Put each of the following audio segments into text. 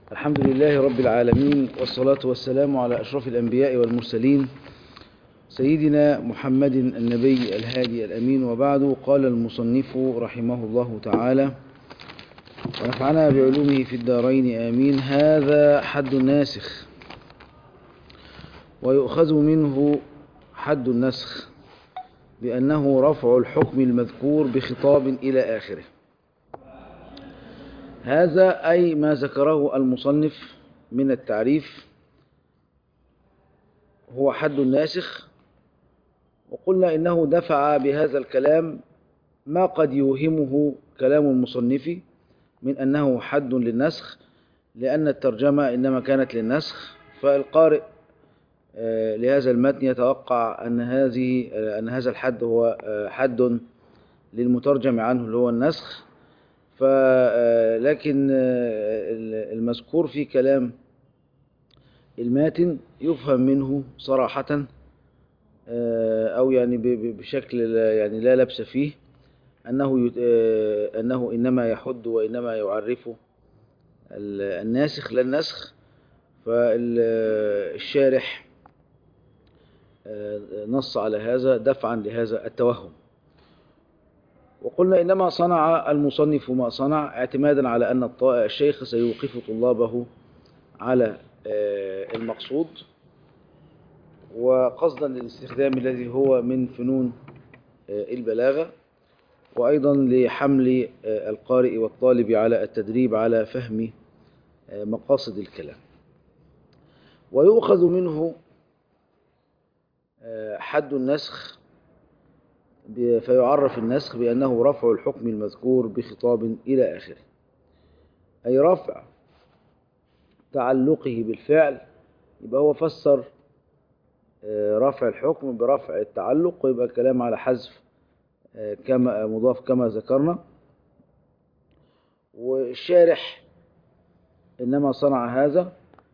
الحمد لله رب العالمين والصلاة والسلام على أشرف الأنبياء والمرسلين سيدنا محمد النبي الهادي الأمين وبعد قال المصنف رحمه الله تعالى ونفعنا بعلومه في الدارين آمين هذا حد الناسخ ويؤخذ منه حد النسخ بأنه رفع الحكم المذكور بخطاب إلى آخره هذا أي ما ذكره المصنف من التعريف هو حد الناسخ وقلنا إنه دفع بهذا الكلام ما قد يوهمه كلام المصنف من أنه حد للنسخ لأن الترجمة إنما كانت للنسخ فالقارئ لهذا المتن يتوقع أن هذه أن هذا الحد هو حد للمترجم عنه اللي هو النسخ لكن المذكور في كلام الماتن يفهم منه صراحة أو يعني بشكل يعني لا لبس فيه أنه أنه إنما يحد وإنما يعرف الناسخ لا النسخ فالشارح نص على هذا دفعا لهذا التوهم وقلنا إنما صنع المصنف ما صنع اعتمادا على أن الشيخ سيوقف طلابه على المقصود وقصدا للاستخدام الذي هو من فنون البلاغة وأيضا لحمل القارئ والطالب على التدريب على فهم مقاصد الكلام ويؤخذ منه حد النسخ فيعرف النسخ بأنه رفع الحكم المذكور بخطاب إلى آخره أي رفع تعلقه بالفعل يبقى هو فسر رفع الحكم برفع التعلق ويبقى الكلام على حذف كما مضاف كما ذكرنا والشارح إنما صنع هذا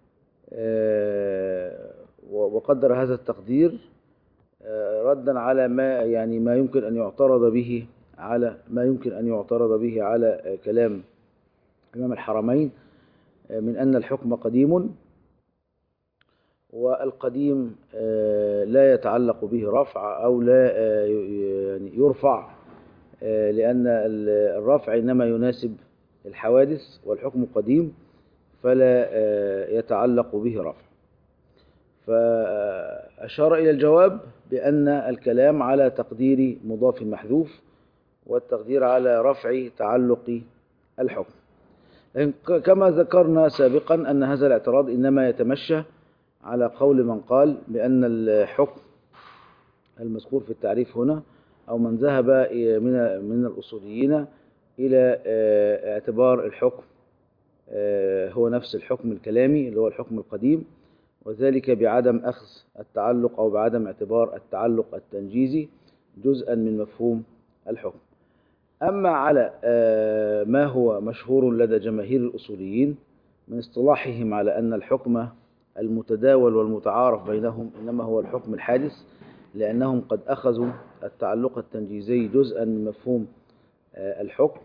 وقدر هذا التقدير ردا على ما يعني ما يمكن أن يعترض به على ما يمكن أن يعترض به على كلام إمام الحرمين من أن الحكم قديم والقديم لا يتعلق به رفع أو لا يعني يرفع لأن الرفع إنما يناسب الحوادث والحكم قديم فلا يتعلق به رفع فأشار إلى الجواب بأن الكلام على تقدير مضاف محذوف والتقدير على رفع تعلق الحكم لكن كما ذكرنا سابقا أن هذا الاعتراض إنما يتمشى على قول من قال بأن الحكم المذكور في التعريف هنا أو من ذهب من من الأصوليين إلى اعتبار الحكم هو نفس الحكم الكلامي اللي هو الحكم القديم وذلك بعدم أخذ التعلق أو بعدم اعتبار التعلق التنجيزي جزءا من مفهوم الحكم أما على ما هو مشهور لدى جماهير الأصوليين من اصطلاحهم على أن الحكم المتداول والمتعارف بينهم إنما هو الحكم الحادث لأنهم قد أخذوا التعلق التنجيزي جزءا من مفهوم الحكم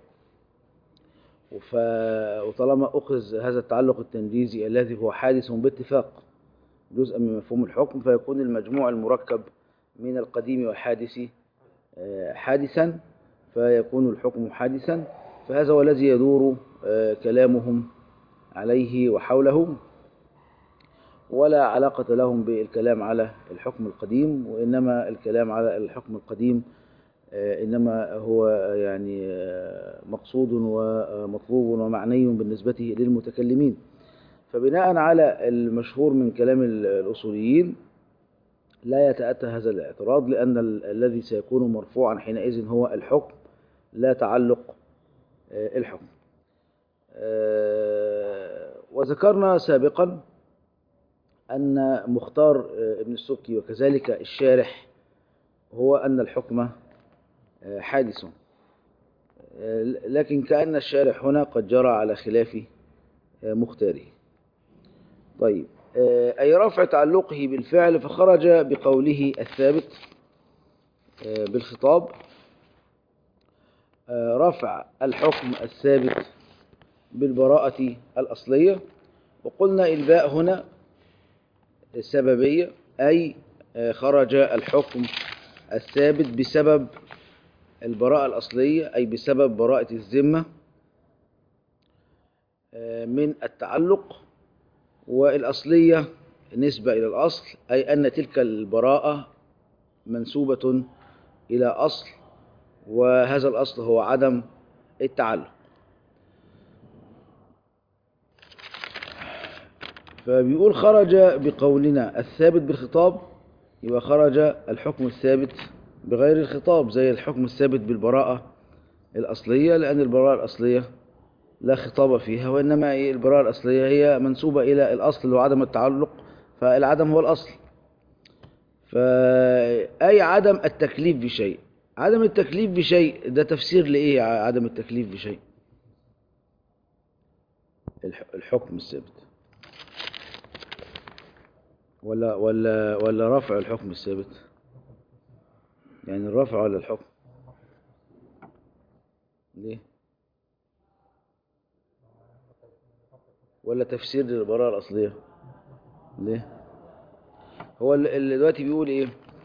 وطالما أخذ هذا التعلق التنجيزي الذي هو حادث باتفاق جزءا من مفهوم الحكم فيكون المجموع المركب من القديم والحادث حادثا فيكون الحكم حادثا فهذا هو الذي يدور كلامهم عليه وحوله ولا علاقة لهم بالكلام على الحكم القديم وإنما الكلام على الحكم القديم إنما هو يعني مقصود ومطلوب ومعني بالنسبة للمتكلمين فبناء على المشهور من كلام الأصوليين لا يتأتى هذا الاعتراض لأن الذي سيكون مرفوعا حينئذ هو الحكم لا تعلق الحكم وذكرنا سابقا أن مختار ابن السبكي وكذلك الشارح هو أن الحكم حادث لكن كأن الشارح هنا قد جرى على خلاف مختاره طيب أي رفع تعلقه بالفعل فخرج بقوله الثابت بالخطاب رفع الحكم الثابت بالبراءة الأصلية وقلنا الباء هنا سببية أي خرج الحكم الثابت بسبب البراءة الأصلية أي بسبب براءة الذمة من التعلق والأصلية نسبة إلى الأصل أي أن تلك البراءة منسوبة إلى أصل وهذا الأصل هو عدم التعلق فبيقول خرج بقولنا الثابت بالخطاب يبقى خرج الحكم الثابت بغير الخطاب زي الحكم الثابت بالبراءة الأصلية لأن البراءة الأصلية لا خطاب فيها وإنما البراءة الأصلية هي منسوبة إلى الأصل وعدم التعلق فالعدم هو الأصل فأي عدم التكليف بشيء عدم التكليف بشيء ده تفسير لإيه عدم التكليف بشيء الحكم الثابت ولا ولا ولا رفع الحكم الثابت يعني الرفع ولا الحكم ليه ولا تفسير للبراءة الأصلية ليه هو اللي دلوقتي بيقول ايه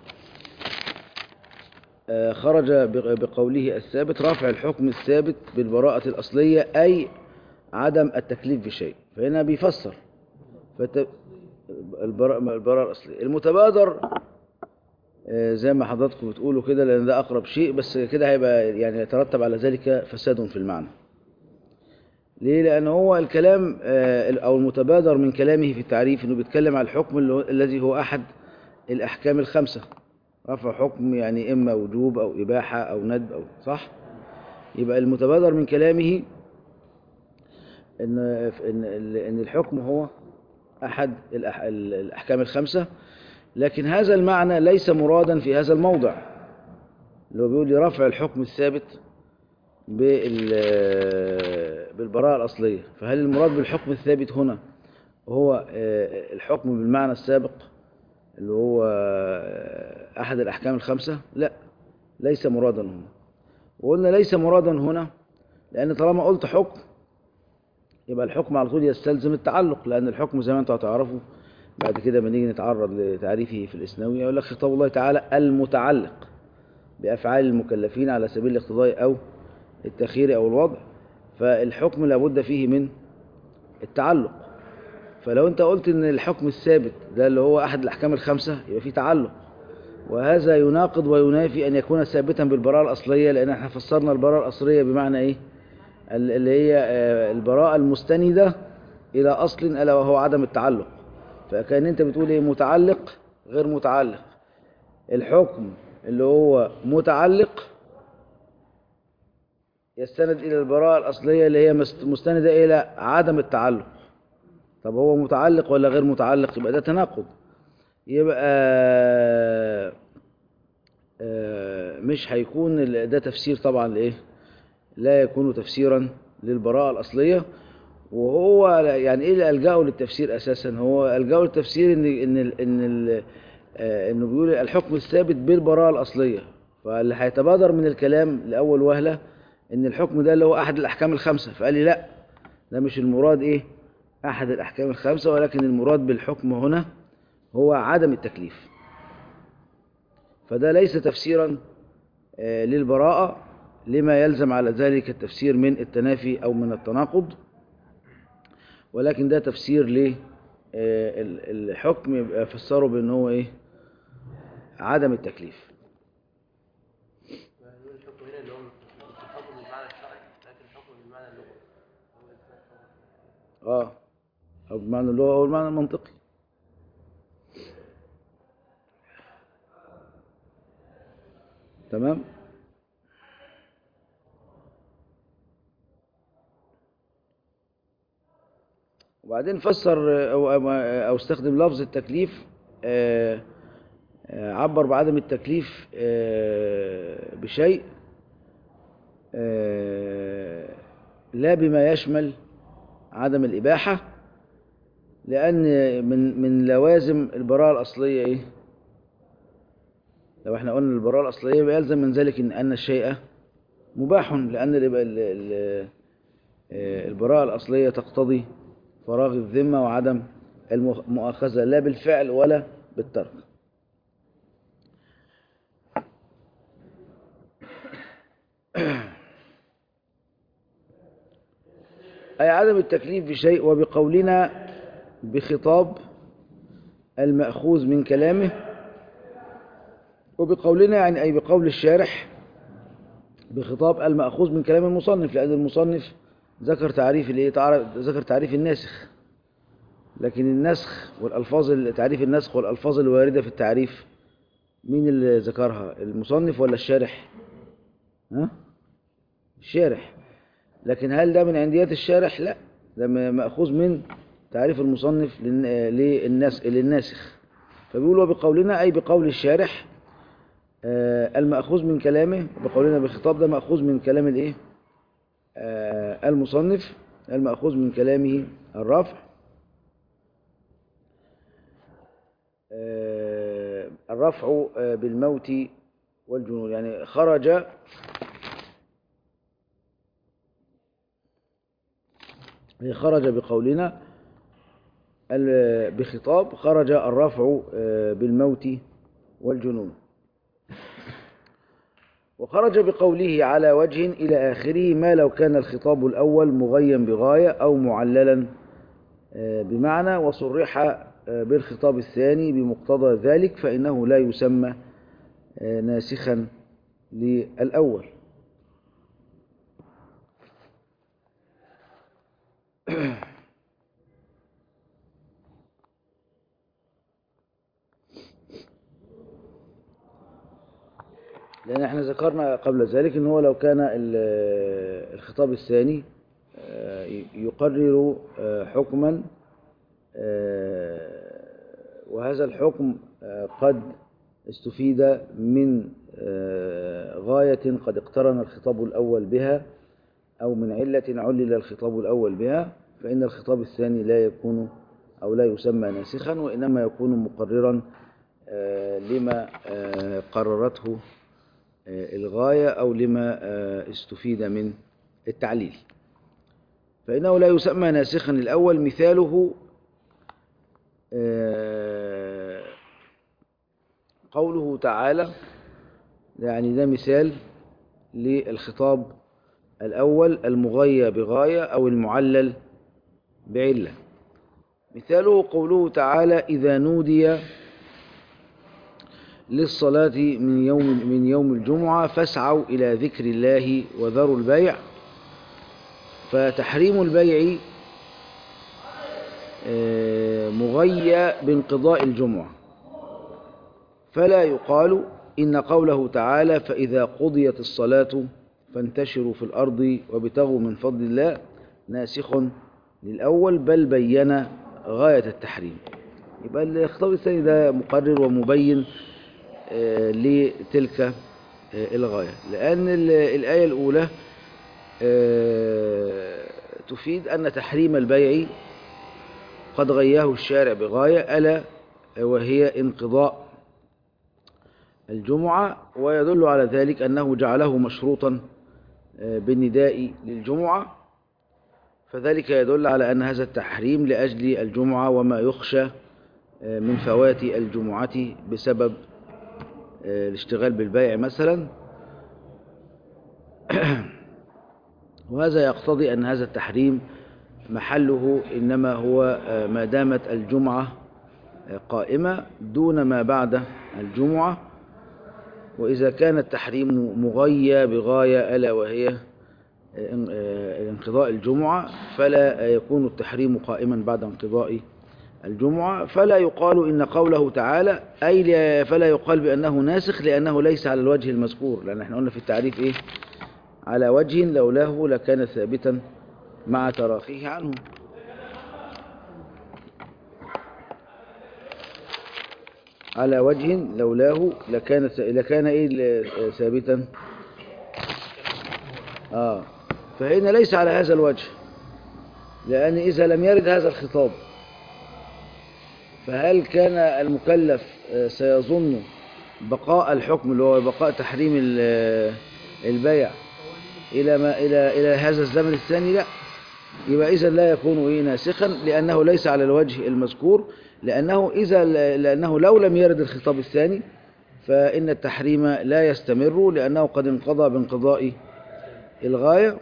آه خرج بقوله الثابت رفع الحكم الثابت بالبراءة الأصلية أي عدم التكليف بشيء فهنا بيفسر فت... البراءة, البراءة الأصلية المتبادر آه زي ما حضراتكم بتقولوا كده لأن ده أقرب شيء بس كده هيبقى يعني يترتب على ذلك فساد في المعنى ليه؟ لأن هو الكلام أو المتبادر من كلامه في التعريف أنه بيتكلم على الحكم الذي هو أحد الأحكام الخمسة رفع حكم يعني إما وجوب أو إباحة أو ندب أو صح؟ يبقى المتبادر من كلامه إن إن إن الحكم هو أحد الأحكام الخمسة لكن هذا المعنى ليس مرادا في هذا الموضع اللي هو بيقول لي رفع الحكم الثابت بالبراءة الأصلية فهل المراد بالحكم الثابت هنا هو الحكم بالمعنى السابق اللي هو أحد الأحكام الخمسة لا ليس مرادا هنا وقلنا ليس مرادا هنا لأن طالما قلت حكم يبقى الحكم على طول يستلزم التعلق لأن الحكم زي ما انتم هتعرفوا بعد كده ما نيجي نتعرض لتعريفه في الإسنوي يقول لك خطاب الله تعالى المتعلق بأفعال المكلفين على سبيل الاقتضاء أو التخيير أو الوضع فالحكم لابد فيه من التعلق فلو أنت قلت أن الحكم الثابت ده اللي هو أحد الأحكام الخمسة يبقى فيه تعلق وهذا يناقض وينافي أن يكون ثابتا بالبراءة الأصلية لأن احنا فسرنا البراءة الأصلية بمعنى إيه اللي هي البراءة المستندة إلى أصل ألا وهو عدم التعلق فكان أنت بتقول إيه متعلق غير متعلق الحكم اللي هو متعلق يستند إلى البراءة الأصلية اللي هي مستندة إلى عدم التعلق طب هو متعلق ولا غير متعلق يبقى ده تناقض يبقى مش هيكون ده تفسير طبعا لإيه لا يكون تفسيرا للبراءة الأصلية وهو يعني إيه اللي ألجأه للتفسير أساسا هو ألجأه للتفسير إن إن إن إنه بيقول الحكم الثابت بالبراءة الأصلية فاللي هيتبادر من الكلام لأول وهلة ان الحكم ده اللي هو احد الاحكام الخمسة فقال لي لا ده مش المراد ايه احد الاحكام الخمسة ولكن المراد بالحكم هنا هو عدم التكليف فده ليس تفسيرا للبراءة لما يلزم على ذلك التفسير من التنافي او من التناقض ولكن ده تفسير ل الحكم يبقى فسره بان هو ايه عدم التكليف اه او بمعنى اللغة او المعنى المنطقي تمام وبعدين فسر او, أو استخدم لفظ التكليف آه عبر بعدم التكليف آه بشيء آه لا بما يشمل عدم الإباحة لأن من من لوازم البراءة الأصلية إيه؟ لو احنا قلنا البراءة الأصلية يلزم من ذلك إن أن الشيء مباح لأن البراءة الأصلية تقتضي فراغ الذمة وعدم المؤاخذة لا بالفعل ولا بالترك أي عدم التكليف بشيء وبقولنا بخطاب المأخوذ من كلامه وبقولنا يعني أي بقول الشارح بخطاب المأخوذ من كلام المصنف لأن المصنف ذكر تعريف الايه ذكر تعريف الناسخ لكن النسخ والألفاظ تعريف النسخ والألفاظ الواردة في التعريف مين اللي ذكرها المصنف ولا الشارح ها الشارح لكن هل ده من عنديات الشارح لا ده مأخوذ من تعريف المصنف للناس للناسخ فبيقول وبقولنا أي بقول الشارح المأخوذ من كلامه بقولنا بخطاب ده مأخوذ من كلام الايه المصنف المأخوذ من كلامه الرفع الرفع بالموت والجنون يعني خرج خرج بقولنا بخطاب خرج الرفع بالموت والجنون وخرج بقوله على وجه إلى آخره ما لو كان الخطاب الأول مغيا بغاية أو معللا بمعنى وصرح بالخطاب الثاني بمقتضى ذلك فإنه لا يسمى ناسخا للأول لأن احنا ذكرنا قبل ذلك ان هو لو كان الخطاب الثاني يقرر حكما وهذا الحكم قد استفيد من غاية قد اقترن الخطاب الأول بها أو من علة علل الخطاب الأول بها فإن الخطاب الثاني لا يكون أو لا يسمى ناسخا وإنما يكون مقررا لما قررته الغاية أو لما استفيد من التعليل فإنه لا يسمى ناسخا الأول مثاله قوله تعالى يعني ده مثال للخطاب الأول المغيى بغاية أو المعلل بعلة مثاله قوله تعالى إذا نودي للصلاة من يوم من يوم الجمعة فاسعوا إلى ذكر الله وذروا البيع فتحريم البيع مغيى بانقضاء الجمعة فلا يقال إن قوله تعالى فإذا قضيت الصلاة فانتشروا في الأرض وابتغوا من فضل الله ناسخ للأول بل بين غاية التحريم يبقى الخطاب الثاني ده مقرر ومبين لتلك الغاية لأن الآية الأولى تفيد أن تحريم البيع قد غياه الشارع بغاية ألا وهي انقضاء الجمعة ويدل على ذلك أنه جعله مشروطا بالنداء للجمعة فذلك يدل على أن هذا التحريم لأجل الجمعة وما يخشى من فوات الجمعة بسبب الاشتغال بالبيع مثلا وهذا يقتضي أن هذا التحريم محله إنما هو ما دامت الجمعة قائمة دون ما بعد الجمعة وإذا كان التحريم مغيى بغاية ألا وهي انقضاء الجمعة فلا يكون التحريم قائما بعد انقضاء الجمعة فلا يقال إن قوله تعالى أي فلا يقال بأنه ناسخ لأنه ليس على الوجه المذكور لأن احنا قلنا في التعريف إيه على وجه لولاه لكان ثابتا مع تراخيه عنه على وجه لولاه لكان لكان ايه ثابتا اه فهنا ليس على هذا الوجه لأن إذا لم يرد هذا الخطاب فهل كان المكلف سيظن بقاء الحكم اللي هو بقاء تحريم البيع إلى ما إلى إلى هذا الزمن الثاني لا يبقى إذا لا يكون إيه ناسخا لأنه ليس على الوجه المذكور لأنه إذا لأنه لو لم يرد الخطاب الثاني فإن التحريم لا يستمر لأنه قد انقضى بانقضاء الغاية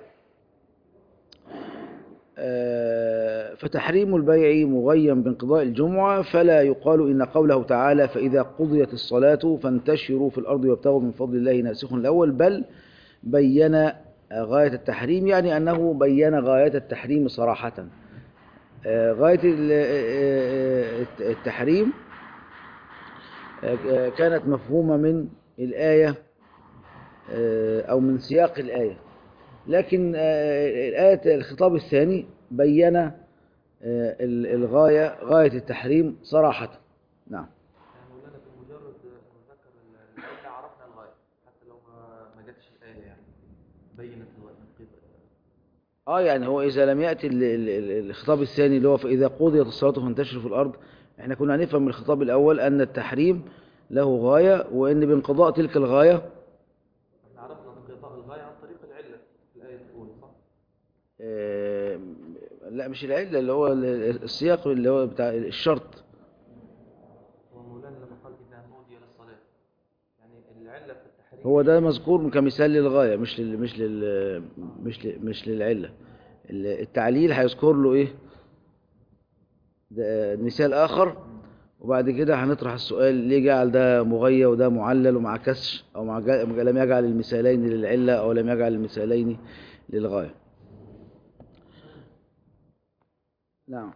آه، فتحريم البيع مغيم بانقضاء الجمعة فلا يقال إن قوله تعالى فإذا قضيت الصلاة فانتشروا في الأرض وابتغوا من فضل الله ناسخ الأول بل بين غاية التحريم يعني أنه بين غاية التحريم صراحة آه، غاية ال- آه، آه، التحريم آه، كانت مفهومة من الآية آه، أو من سياق الآية لكن آه، الآية الخطاب الثاني بين آه، ال- الغاية غاية التحريم صراحة نعم يعني مولانا بمجرد ما ذكر العلة عرفنا الغاية حتى لو ما ما جاتش الآية يعني بينت الغاية اه يعني هو اذا لم ياتي ال- ال- ال- الخطاب الثاني اللي هو فاذا قضيت الصلاه فانتشروا في الارض احنا كنا هنفهم من الخطاب الاول ان التحريم له غايه وان بانقضاء تلك الغايه احنا عرفنا انقضاء الغاية عن طريق العلة في الآية الأولى صح؟ آه لا مش العله اللي هو ال- السياق اللي هو بتاع الشرط هو مولانا لما قال إذا نودي للصلاة يعني العلة في التحريم هو ده مذكور كمثال للغايه مش لل مش لل مش لل مش للعله ال- التعليل هيذكر له ايه ده مثال اخر وبعد كده هنطرح السؤال ليه جعل ده مغيى وده معلل ومع كسر او مع جا- لم يجعل المثالين للعله او لم يجعل المثالين للغايه نعم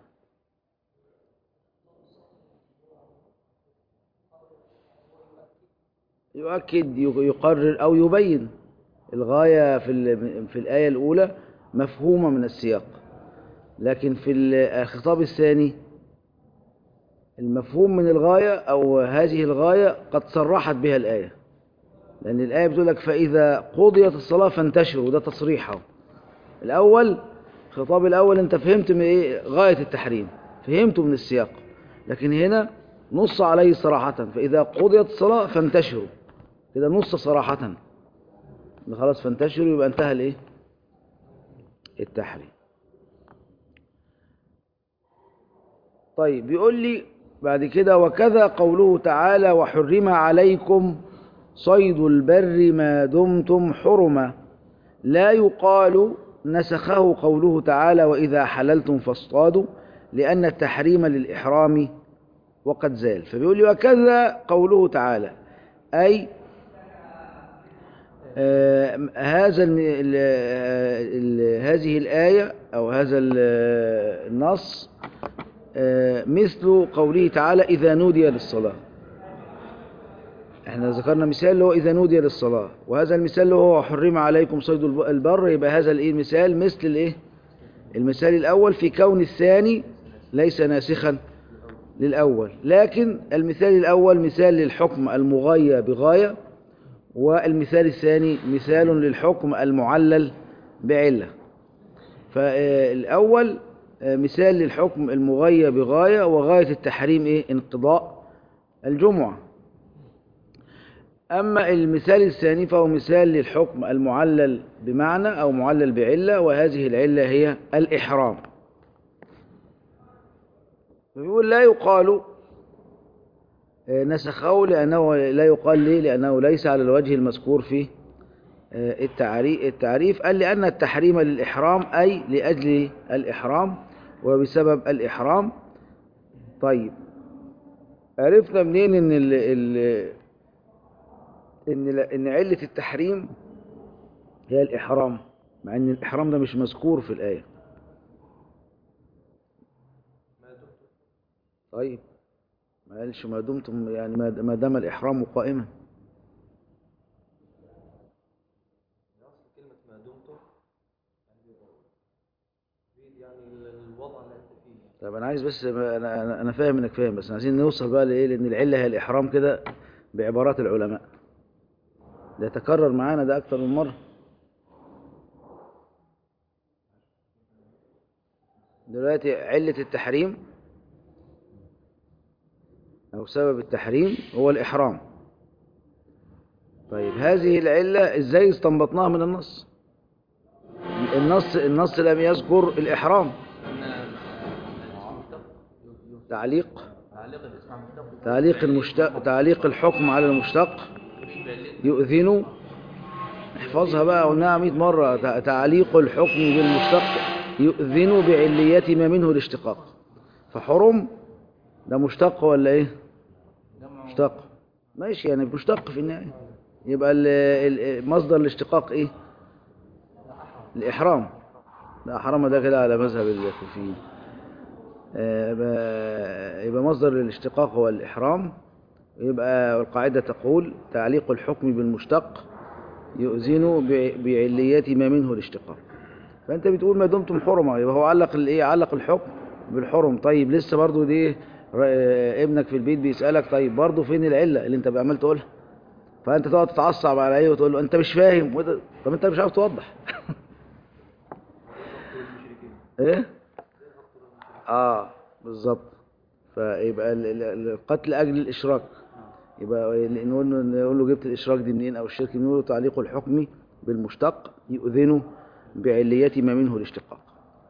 يؤكد يقرر أو يبين الغاية في ال- في الآية الأولى مفهومة من السياق لكن في ال- الخطاب الثاني المفهوم من الغاية أو هذه الغاية قد صرحت بها الآية لأن الآية بتقول لك فإذا قضيت الصلاة فانتشروا ده تصريحه الأول الخطاب الأول أنت فهمت من إيه غاية التحريم فهمته من السياق لكن هنا نص عليه صراحة فإذا قضيت الصلاة فانتشروا كده نص صراحة إن خلاص فانتشروا يبقى انتهى الإيه التحريم طيب بيقول لي بعد كده وكذا قوله تعالى وحرم عليكم صيد البر ما دمتم حرما لا يقال نسخه قوله تعالى وإذا حللتم فاصطادوا لأن التحريم للإحرام وقد زال فبيقول لي وكذا قوله تعالى أي آه هذا الم- ال- ال- هذه الآية أو هذا ال- النص آه مثل قوله تعالى إذا نودي للصلاة احنا ذكرنا مثال اللي هو إذا نودي للصلاة وهذا المثال اللي هو حرم عليكم صيد الب- البر يبقى هذا الايه المثال مثل الايه المثال الأول في كون الثاني ليس ناسخا للأول لكن المثال الأول مثال للحكم المغاية بغاية والمثال الثاني مثال للحكم المعلل بعلة فالأول مثال للحكم المغاية بغاية وغاية التحريم إيه؟ انقضاء الجمعة أما المثال الثاني فهو مثال للحكم المعلل بمعنى أو معلل بعلة وهذه العلة هي الإحرام فبيقول لا يقال آه، نسخه لأنه لا يقال ليه لأنه ليس على الوجه المذكور في آه، التعريف, التعريف قال لأن التحريم للإحرام أي لأجل الإحرام وبسبب الإحرام طيب عرفنا منين إن ال ال إن ل- إن علة التحريم هي الإحرام مع إن الإحرام ده مش مذكور في الآية ما دمت طيب ما قالش ما دمتم يعني ما ما دام الإحرام قائما أصل كلمة ما دمتم يعني تفيد يعني ال- الوضع اللي أنت فيه طب انا عايز بس انا انا انا فاهم انك فاهم بس عايزين نوصل بقى لايه لان العله هي الاحرام كده بعبارات العلماء ده يتكرر معانا ده اكتر من مره دلوقتي عله التحريم او سبب التحريم هو الاحرام طيب هذه العله ازاي استنبطناها من النص النص النص لم يذكر الإحرام ان الاسم مشتق ي- ي- تعليق تعليق الاسم على المشتق تعليق المشتق تعليق الحكم على المشتق يفيد بعلته يؤذن احفظها بقى قلناها 100 مرة تع- تعليق الحكم بالمشتق يؤذن بعلية ما منه الاشتقاق فحرم ده مشتق ولا ايه مشتق ماشي يعني مشتق في النهاية يبقى ال- ال- مصدر الاشتقاق ايه الإحرام ده حرام ده كده على مذهب الكوفيين آه، يبقى- يبقى مصدر الاشتقاق هو الإحرام يبقى القاعدة تقول تعليق الحكم بالمشتق يؤذن ب- بعليات ما منه الاشتقاق فأنت بتقول ما دمتم حرمة يبقى هو علق الايه علق الحكم بالحرم طيب لسه برضو دي ر- آه، ابنك في البيت بيسألك طيب برضو فين العلة اللي انت عمال تقولها فأنت تقعد تتعصب عليه وتقول له أنت مش فاهم وده- طب أنت مش عارف توضح ايه اه بالظبط فيبقى ال- ال- ال- القتل اجل الاشراك يبقى نقول له نقول له جبت الاشراك دي منين او الشرك نقول له تعليق الحكم بالمشتق يؤذن بعلية ما منه الاشتقاق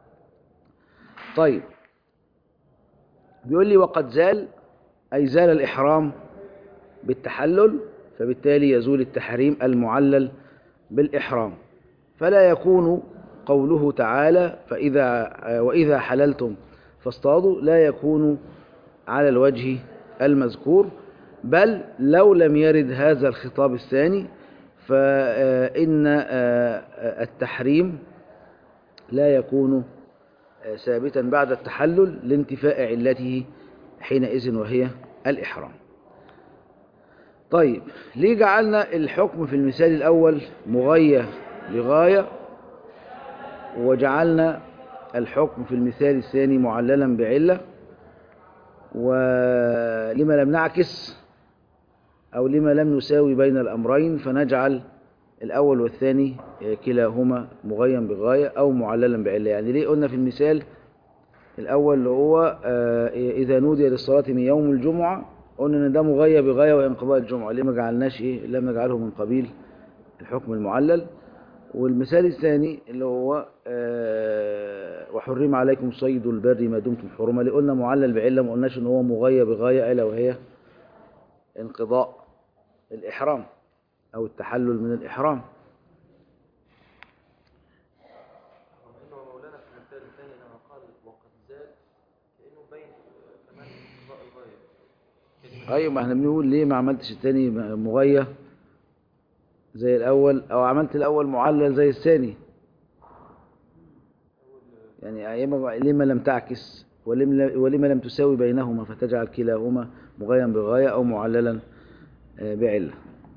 طيب بيقول لي وقد زال أي زال الإحرام بالتحلل فبالتالي يزول التحريم المعلل بالإحرام فلا يكون قوله تعالى فإذا وإذا حللتم فاصطادوا لا يكون على الوجه المذكور بل لو لم يرد هذا الخطاب الثاني فإن التحريم لا يكون ثابتا بعد التحلل لانتفاء علته حينئذ وهي الإحرام طيب ليه جعلنا الحكم في المثال الأول مغاية لغاية وجعلنا الحكم في المثال الثاني معللا بعلة ولما لم نعكس أو لما لم نساوي بين الأمرين فنجعل الأول والثاني كلاهما مغيا بغاية أو معللا بعلة يعني ليه قلنا في المثال الأول اللي هو إذا نودي للصلاة من يوم الجمعة قلنا إن ده مغيا بغاية وانقضاء الجمعة ليه ما جعلناش إيه لم نجعله من قبيل الحكم المعلل والمثال الثاني اللي هو وحرم عليكم صيد البر ما دمتم حرما اللي قلنا معلل بعلة ما قلناش إن هو مغيا بغاية ألا وهي انقضاء الإحرام أو التحلل من الإحرام إنه مولانا في المثال الثاني لما قال وقد زاد كأنه بين كمان انقضاء الغاية أيوة ما احنا بنقول ليه ما عملتش التاني مغية زي الأول أو عملت الأول معلل زي الثاني يعني أيما لما لم تعكس ولم ولما لم تساوي بينهما فتجعل كلاهما مغيا بغاية أو معللا بعلة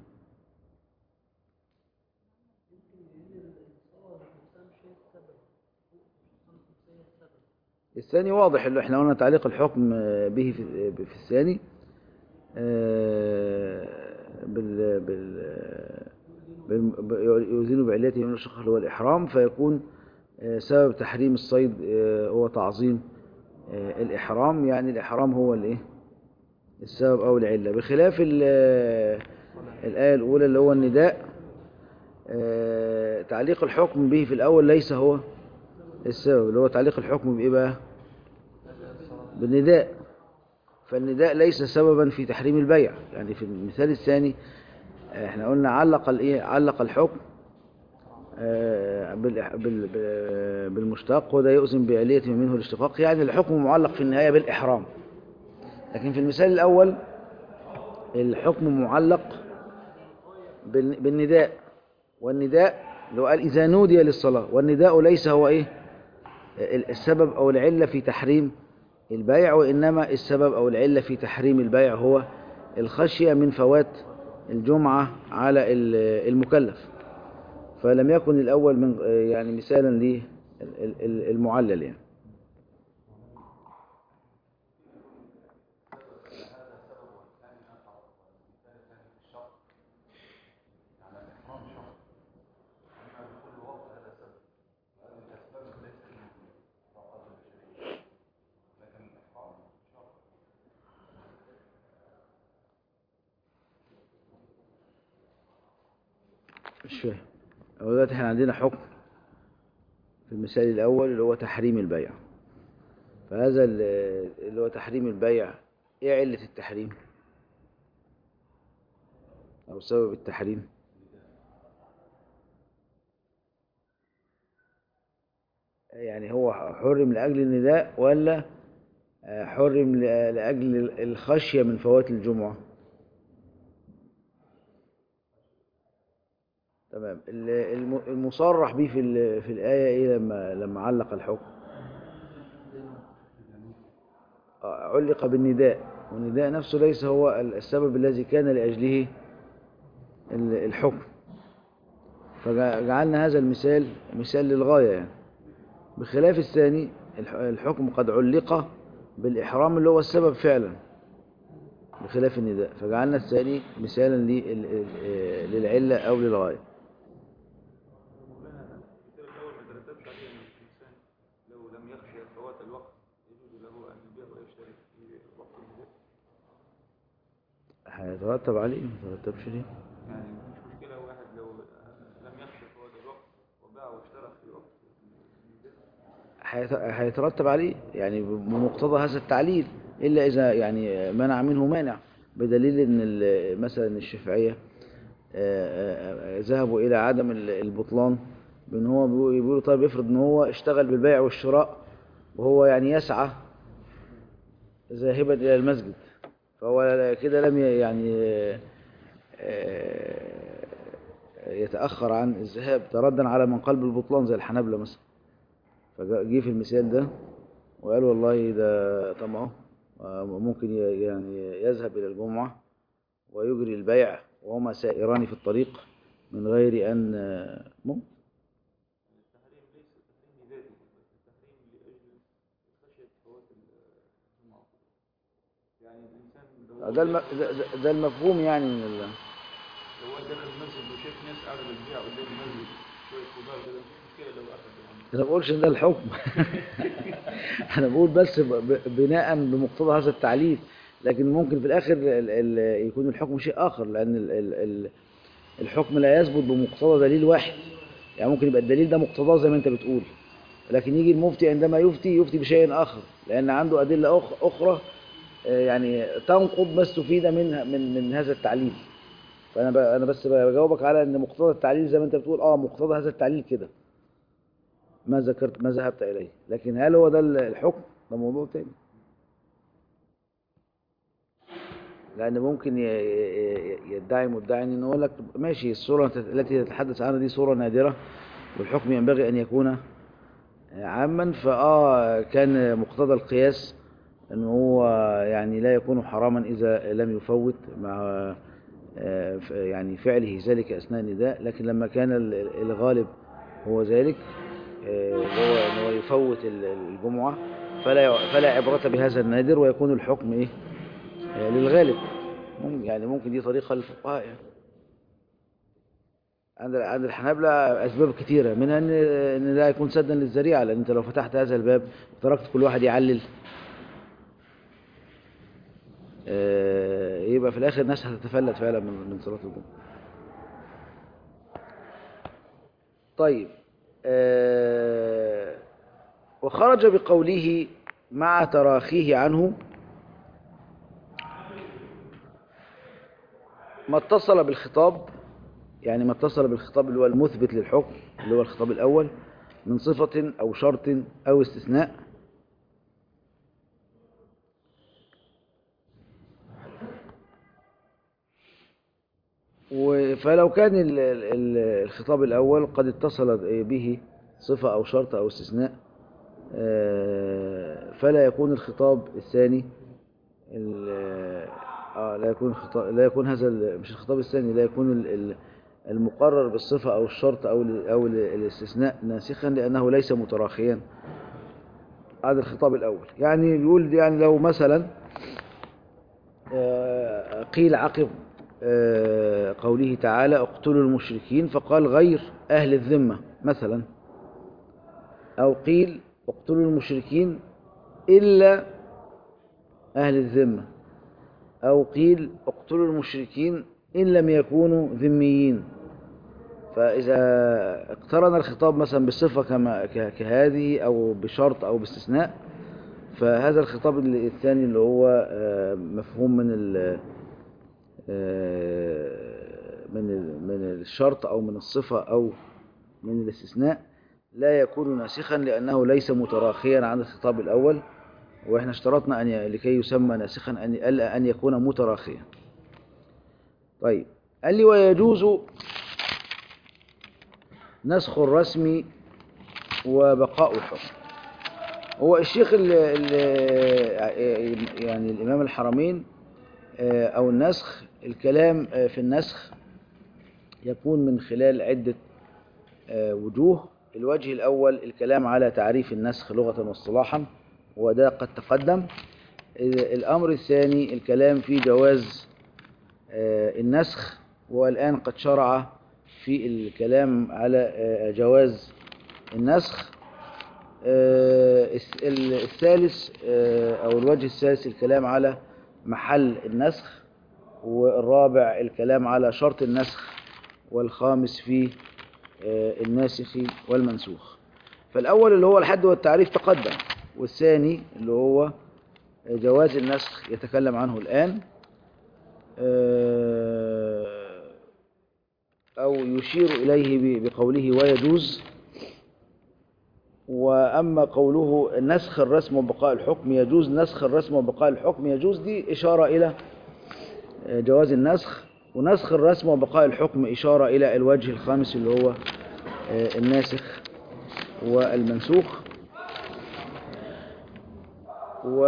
الثاني واضح اللي احنا قلنا تعليق الحكم به في, في الثاني بال بال يزيل بعليته من الشق اللي هو الإحرام فيكون سبب تحريم الصيد هو تعظيم الإحرام يعني الإحرام هو الايه السبب أو العلة بخلاف الآية الأولى اللي هو النداء تعليق الحكم به في الأول ليس هو السبب اللي هو تعليق الحكم بإيه بقى بالنداء فالنداء ليس سببا في تحريم البيع يعني في المثال الثاني احنا قلنا علق الايه علق الحكم بالمشتق وده يؤذن بعلية منه الاشتقاق يعني الحكم معلق في النهاية بالإحرام لكن في المثال الأول الحكم معلق بالنداء والنداء لو قال إذا نودي للصلاة والنداء ليس هو إيه السبب أو العلة في تحريم البيع وإنما السبب أو العلة في تحريم البيع هو الخشية من فوات الجمعة على المكلف فلم يكن الأول من يعني مثالا للمعلل يعني مش فاهم هو دلوقتي احنا عندنا حكم المثال الأول اللي هو تحريم البيع فهذا ال- اللي هو تحريم البيع إيه علة التحريم أو سبب التحريم يعني هو حرم لأجل النداء ولا آه، حرم ل- لأجل الخشية من فوات الجمعة تمام ال- الم- المصرح به في ال- في الآية إيه لما لما علق الحكم آه، علق بالنداء والنداء نفسه ليس هو ال- السبب الذي كان لأجله ال- الحكم فجعلنا هذا المثال مثال للغاية يعني بخلاف الثاني الح- الحكم قد علق بالإحرام اللي هو السبب فعلا بخلاف النداء فجعلنا الثاني مثالا لل- ال- للعلة أو للغاية مولانا المثال الأول ما ترتبش عليه أن الإنسان لو لم يخشى فوات الوقت يجوز له أن يبيع ويشتري في وقت النداء هيترتب عليه ما يترتبش ليه يعني مش مشكلة واحد لو لم يخشى فوات الوقت وباع واشترى في وقت النداء هيت- هيترتب عليه يعني بمقتضى هذا التعليل إلا إذا يعني منع منه مانع بدليل أن ال- مثلا الشافعية آه، آه، ذهبوا إلى عدم ال- البطلان بأن هو بيقول- بيقولوا طيب افرض أن هو اشتغل بالبيع والشراء وهو يعني يسعى ذاهبا إلى المسجد فهو كده لم ي- يعني آه، آه، يتأخر عن الذهاب تردا على من قلب البطلان زي الحنابلة مثلا فجه في المثال ده وقال والله ده طب اهو آه، ممكن ي- يعني يذهب إلى الجمعة ويجري البيع وهما سائران في الطريق من غير أن آه، ممكن التحريم ليس تحريم ذاتي بس التحريم لأجل خشية فوات الجمعة يعني الإنسان لو ده, الم... ده, ده- ده المفهوم يعني من ال... لو هو دخل المسجد وشاف ناس قاعدة بتبيع قدام المسجد شوية خضار كده مفيش مشكلة لو أخذ يعني أنا ما بقولش إن ده الحكم أنا بقول بس ب... ب- بناء بمقتضى هذا التعليل لكن ممكن في الآخر ال... ال... يكون الحكم شيء آخر لأن ال... ال... ال... الحكم لا يثبت بمقتضى دليل واحد يعني ممكن يبقى الدليل ده مقتضاه زي ما أنت بتقول لكن يجي المفتي عندما يفتي يفتي بشيء آخر لأن عنده أدلة أخ... أخرى آه، يعني تنقض ما استفيد منها من من هذا التعليل فأنا ب... أنا بس بجاوبك على أن مقتضى التعليل زي ما أنت بتقول أه مقتضى هذا التعليل كده ما ذكرت ما ذهبت إليه لكن هل هو ده الحكم ده موضوع تاني لأن ممكن ي- ي- يدعي مدعي أنه يقول لك ماشي الصورة التي تتحدث عنها دي صورة نادرة والحكم ينبغي أن يكون عاما فآه كان مقتضى القياس أنه هو يعني لا يكون حراما إذا لم يفوت مع آه، ف- يعني فعله ذلك أثناء النداء لكن لما كان ال- ال- الغالب هو ذلك آه، هو أنه يفوت ال- الجمعة فلا فلا عبرة بهذا النادر ويكون الحكم إيه آه، للغالب ممكن يعني ممكن دي طريقة للفقهاء يعني عند عند الحنابلة أسباب كتيرة منها إن إن ده يكون سدا للذريعة لأن أنت لو فتحت هذا الباب وتركت كل واحد يعلل آه، يبقى في الآخر الناس هتتفلت فعلا من من صلاة الجمعة طيب آه، وخرج بقوله مع تراخيه عنه ما اتصل بالخطاب يعني ما اتصل بالخطاب اللي هو المثبت للحكم اللي هو الخطاب الأول من صفة أو شرط أو استثناء و- فلو كان ال- ال- ال- الخطاب الأول قد اتصل به صفة أو شرط أو استثناء آه، فلا يكون الخطاب الثاني ال- آه لا يكون الخطاب لا يكون هذا ال- مش الخطاب الثاني لا يكون ال- ال- المقرر بالصفة أو الشرط أو ال- أو ال- الاستثناء ناسخا لأنه ليس متراخيا عن الخطاب الأول يعني بيقول يعني لو مثلا آه، قيل عقب آه، قوله تعالى اقتلوا المشركين فقال غير أهل الذمة مثلا أو قيل اقتلوا المشركين إلا أهل الذمة أو قيل اقتلوا المشركين إن لم يكونوا ذميين فإذا اقترن الخطاب مثلا بصفة كما ك- كهذه أو بشرط أو باستثناء فهذا الخطاب الثاني اللي هو آه، مفهوم من ال آه، من ال- من الشرط أو من الصفة أو من الاستثناء لا يكون ناسخا لأنه ليس متراخيا عن الخطاب الأول وإحنا اشترطنا أن ي- لكي يسمى ناسخا أن ألا أن يكون متراخيا طيب قال لي ويجوز نسخ الرسم وبقاء الحكم هو الشيخ اللي اللي يعني الإمام الحرمين آه، أو النسخ الكلام آه، في النسخ يكون من خلال عدة آه، وجوه الوجه الأول الكلام على تعريف النسخ لغة واصطلاحا وده قد تقدم ال- الأمر الثاني الكلام في جواز آه، النسخ والآن قد شرع في الكلام على آه، جواز النسخ آه، الس- ال- الثالث آه، أو الوجه الثالث الكلام على محل النسخ والرابع الكلام على شرط النسخ والخامس في آه، الناسخ والمنسوخ فالأول اللي هو الحد والتعريف تقدم والثاني اللي هو جواز النسخ يتكلم عنه الآن آه، أو يشير إليه ب- بقوله ويجوز وأما قوله نسخ الرسم وبقاء الحكم يجوز نسخ الرسم وبقاء الحكم يجوز دي إشارة إلى جواز النسخ ونسخ الرسم وبقاء الحكم إشارة إلى الوجه الخامس اللي هو آه، الناسخ والمنسوخ و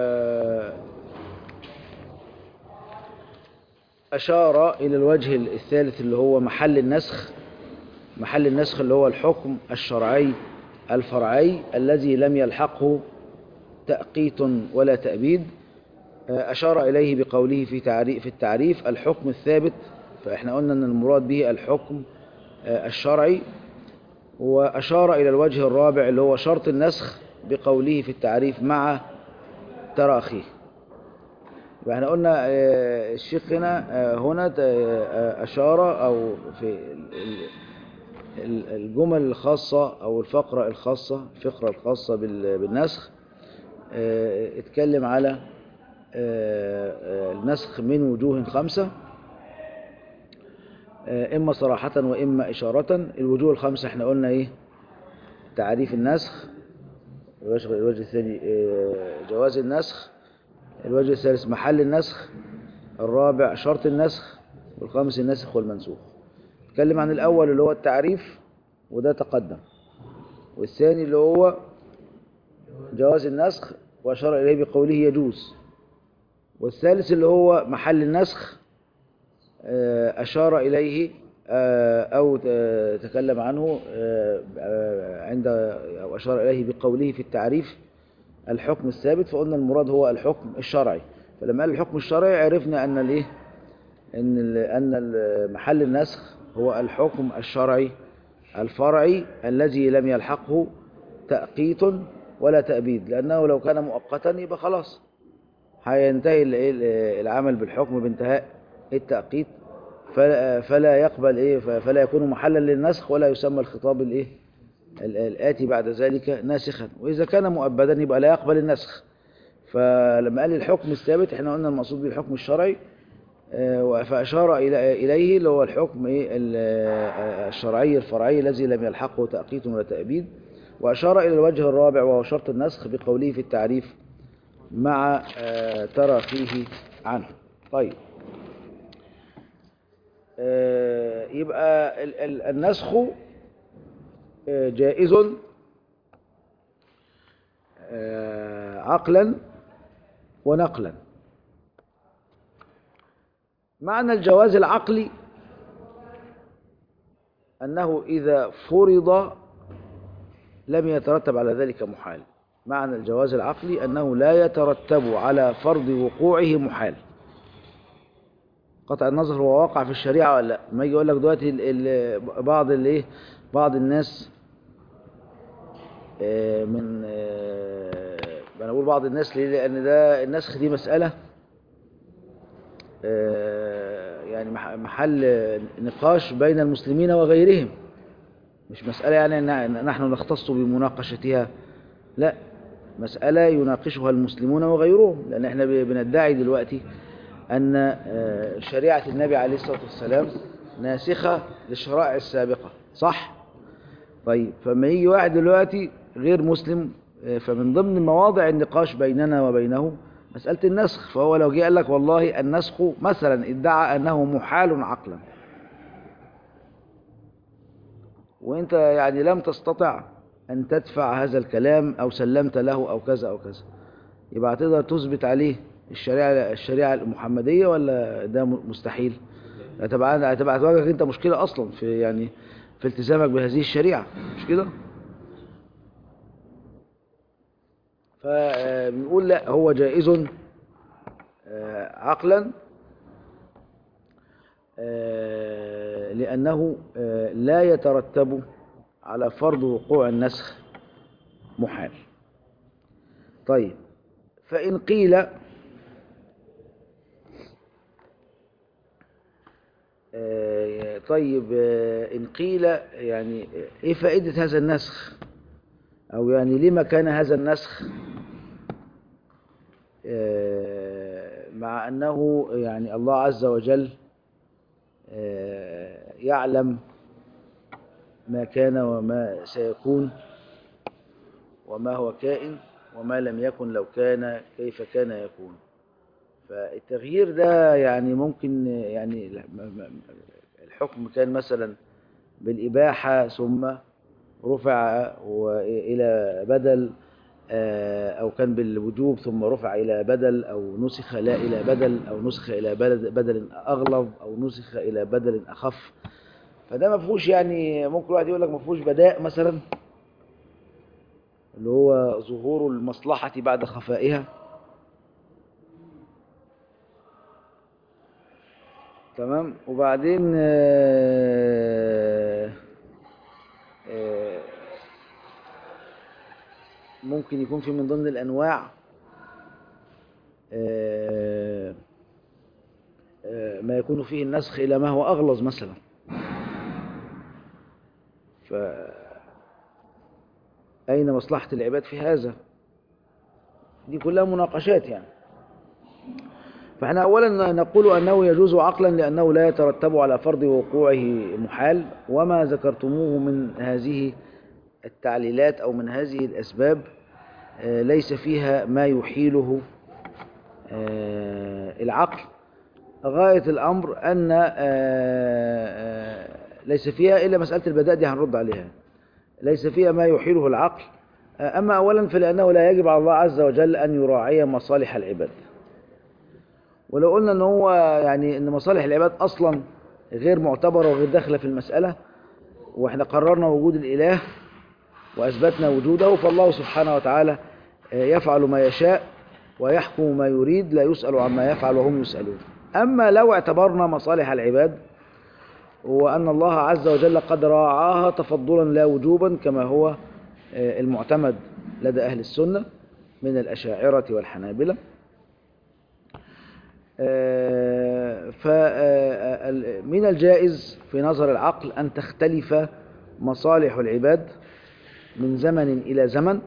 أشار إلى الوجه الثالث اللي هو محل النسخ محل النسخ اللي هو الحكم الشرعي الفرعي الذي لم يلحقه تأقيت ولا تأبيد أشار إليه بقوله في تعريف في التعريف الحكم الثابت فإحنا قلنا أن المراد به الحكم آه، الشرعي وأشار إلى الوجه الرابع اللي هو شرط النسخ بقوله في التعريف مع تراخيه يبقى احنا قلنا آه، الشيخ هنا آه، هنا ت- آه، أشار أو في ال- ال- ال- الجمل الخاصة أو الفقرة الخاصة الفقرة الخاصة بال- بالنسخ آه، اتكلم على آه، آه، النسخ من وجوه خمسة آه، إما صراحة وإما إشارة الوجوه الخمسة احنا قلنا إيه تعريف النسخ الوجه الوجه الثاني آه، جواز النسخ الوجه الثالث محل النسخ الرابع شرط النسخ والخامس النسخ والمنسوخ اتكلم عن الأول اللي هو التعريف وده تقدم والثاني اللي هو جواز النسخ وأشار إليه بقوله يجوز والثالث اللي هو محل النسخ آه، أشار إليه آه، أو ت- تكلم عنه آه، آه، عند أو أشار إليه بقوله في التعريف الحكم الثابت فقلنا المراد هو الحكم الشرعي فلما قال الحكم الشرعي عرفنا أن الإيه أن ال- أن ال- محل النسخ هو الحكم الشرعي الفرعي الذي لم يلحقه تأقيت ولا تأبيد لأنه لو كان مؤقتا يبقى خلاص هينتهي ال- ال- العمل بالحكم بانتهاء التأقيت فلا فلا يقبل ايه ف- فلا يكون محلا للنسخ ولا يسمى الخطاب الايه ال- الآتي بعد ذلك ناسخا وإذا كان مؤبدا يبقى لا يقبل النسخ فلما قال الحكم الثابت احنا قلنا المقصود بالحكم الشرعي آه، فأشار إلى- إليه اللي هو الحكم إيه ال- آه، الشرعي الفرعي الذي لم يلحقه تأقيت ولا تأبيد وأشار إلى الوجه الرابع وهو شرط النسخ بقوله في التعريف مع آه، تراخيه عنه طيب آه، يبقى ال- ال- النسخ آه، جائز آه، عقلا ونقلا معنى الجواز العقلي أنه إذا فرض لم يترتب على ذلك محال معنى الجواز العقلي أنه لا يترتب على فرض وقوعه محال قطع النظر هو واقع في الشريعة ولا لا ما يجي يقول لك دلوقتي ال- ال- بعض الايه بعض الناس آه، من آه، انا بقول بعض الناس ليه لان ده النسخ دي مسألة آه، يعني مح- محل نقاش بين المسلمين وغيرهم مش مسألة يعني أن نحن نختص بمناقشتها لا مسألة يناقشها المسلمون وغيرهم لأن احنا ب- بندعي دلوقتي أن آه، شريعة النبي عليه الصلاة والسلام ناسخة للشرائع السابقة صح؟ طيب فما يجي واحد دلوقتي غير مسلم آه، فمن ضمن مواضع النقاش بيننا وبينه مسألة النسخ فهو لو جه قال لك والله النسخ مثلا ادعى أنه محال عقلا وانت يعني لم تستطع أن تدفع هذا الكلام أو سلمت له أو كذا أو كذا يبقى تقدر تثبت عليه الشريعة الشريعة المحمدية ولا ده م- مستحيل هتبقى هتبقى هتواجهك انت مشكلة أصلا في يعني في التزامك بهذه الشريعة مش كده؟ فبنقول لا هو جائز آه، عقلا آه، لأنه آه، لا يترتب على فرض وقوع النسخ محال طيب فإن قيل آه، طيب آه، إن قيل يعني إيه فائدة هذا النسخ أو يعني لما كان هذا النسخ آه، مع أنه يعني الله عز وجل آه، يعلم ما كان وما سيكون وما هو كائن وما لم يكن لو كان كيف كان يكون فالتغيير ده يعني ممكن يعني م- م- الحكم كان مثلا بالإباحة ثم رفع و- إلى بدل آه، أو كان بالوجوب ثم رفع إلى بدل أو نسخ لا إلى بدل أو نسخ إلى بدل, بدل أغلظ أو نسخ إلى بدل أخف فده ما فيهوش يعني ممكن واحد يقول لك ما فيهوش بداء مثلا اللي هو ظهور المصلحة بعد خفائها تمام وبعدين آه، آه، ممكن يكون في من ضمن الأنواع آه، آه، ما يكون فيه النسخ إلى ما هو أغلظ مثلا ف أين مصلحة العباد في هذا دي كلها مناقشات يعني فاحنا أولا نقول أنه يجوز عقلا لأنه لا يترتب على فرض وقوعه محال وما ذكرتموه من هذه التعليلات أو من هذه الأسباب آه، ليس فيها ما يحيله آه، العقل غاية الأمر أن آه، آه، ليس فيها إلا مسألة البداء دي هنرد عليها ليس فيها ما يحيله العقل آه، أما أولا فلأنه لا يجب على الله عز وجل أن يراعي مصالح العباد ولو قلنا ان هو يعني ان مصالح العباد اصلا غير معتبره وغير داخله في المساله واحنا قررنا وجود الاله واثبتنا وجوده فالله سبحانه وتعالى آه، يفعل ما يشاء ويحكم ما يريد لا يسال عما يفعل وهم يسالون اما لو اعتبرنا مصالح العباد وان الله عز وجل قد راعاها تفضلا لا وجوبا كما هو آه، المعتمد لدى اهل السنه من الاشاعره والحنابله فمن الجائز في نظر العقل أن تختلف مصالح العباد من زمن إلى زمن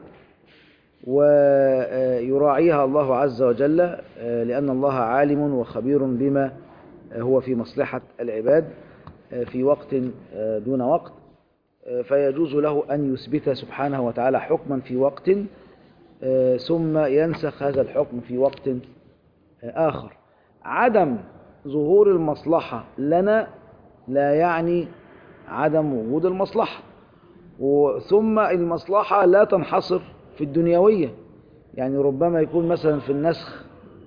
ويراعيها الله عز وجل لأن الله عالم وخبير بما هو في مصلحة العباد في وقت دون وقت فيجوز له أن يثبت سبحانه وتعالى حكما في وقت ثم ينسخ هذا الحكم في وقت آخر عدم ظهور المصلحة لنا لا يعني عدم وجود المصلحة ثم المصلحة لا تنحصر في الدنيوية يعني ربما يكون مثلا في النسخ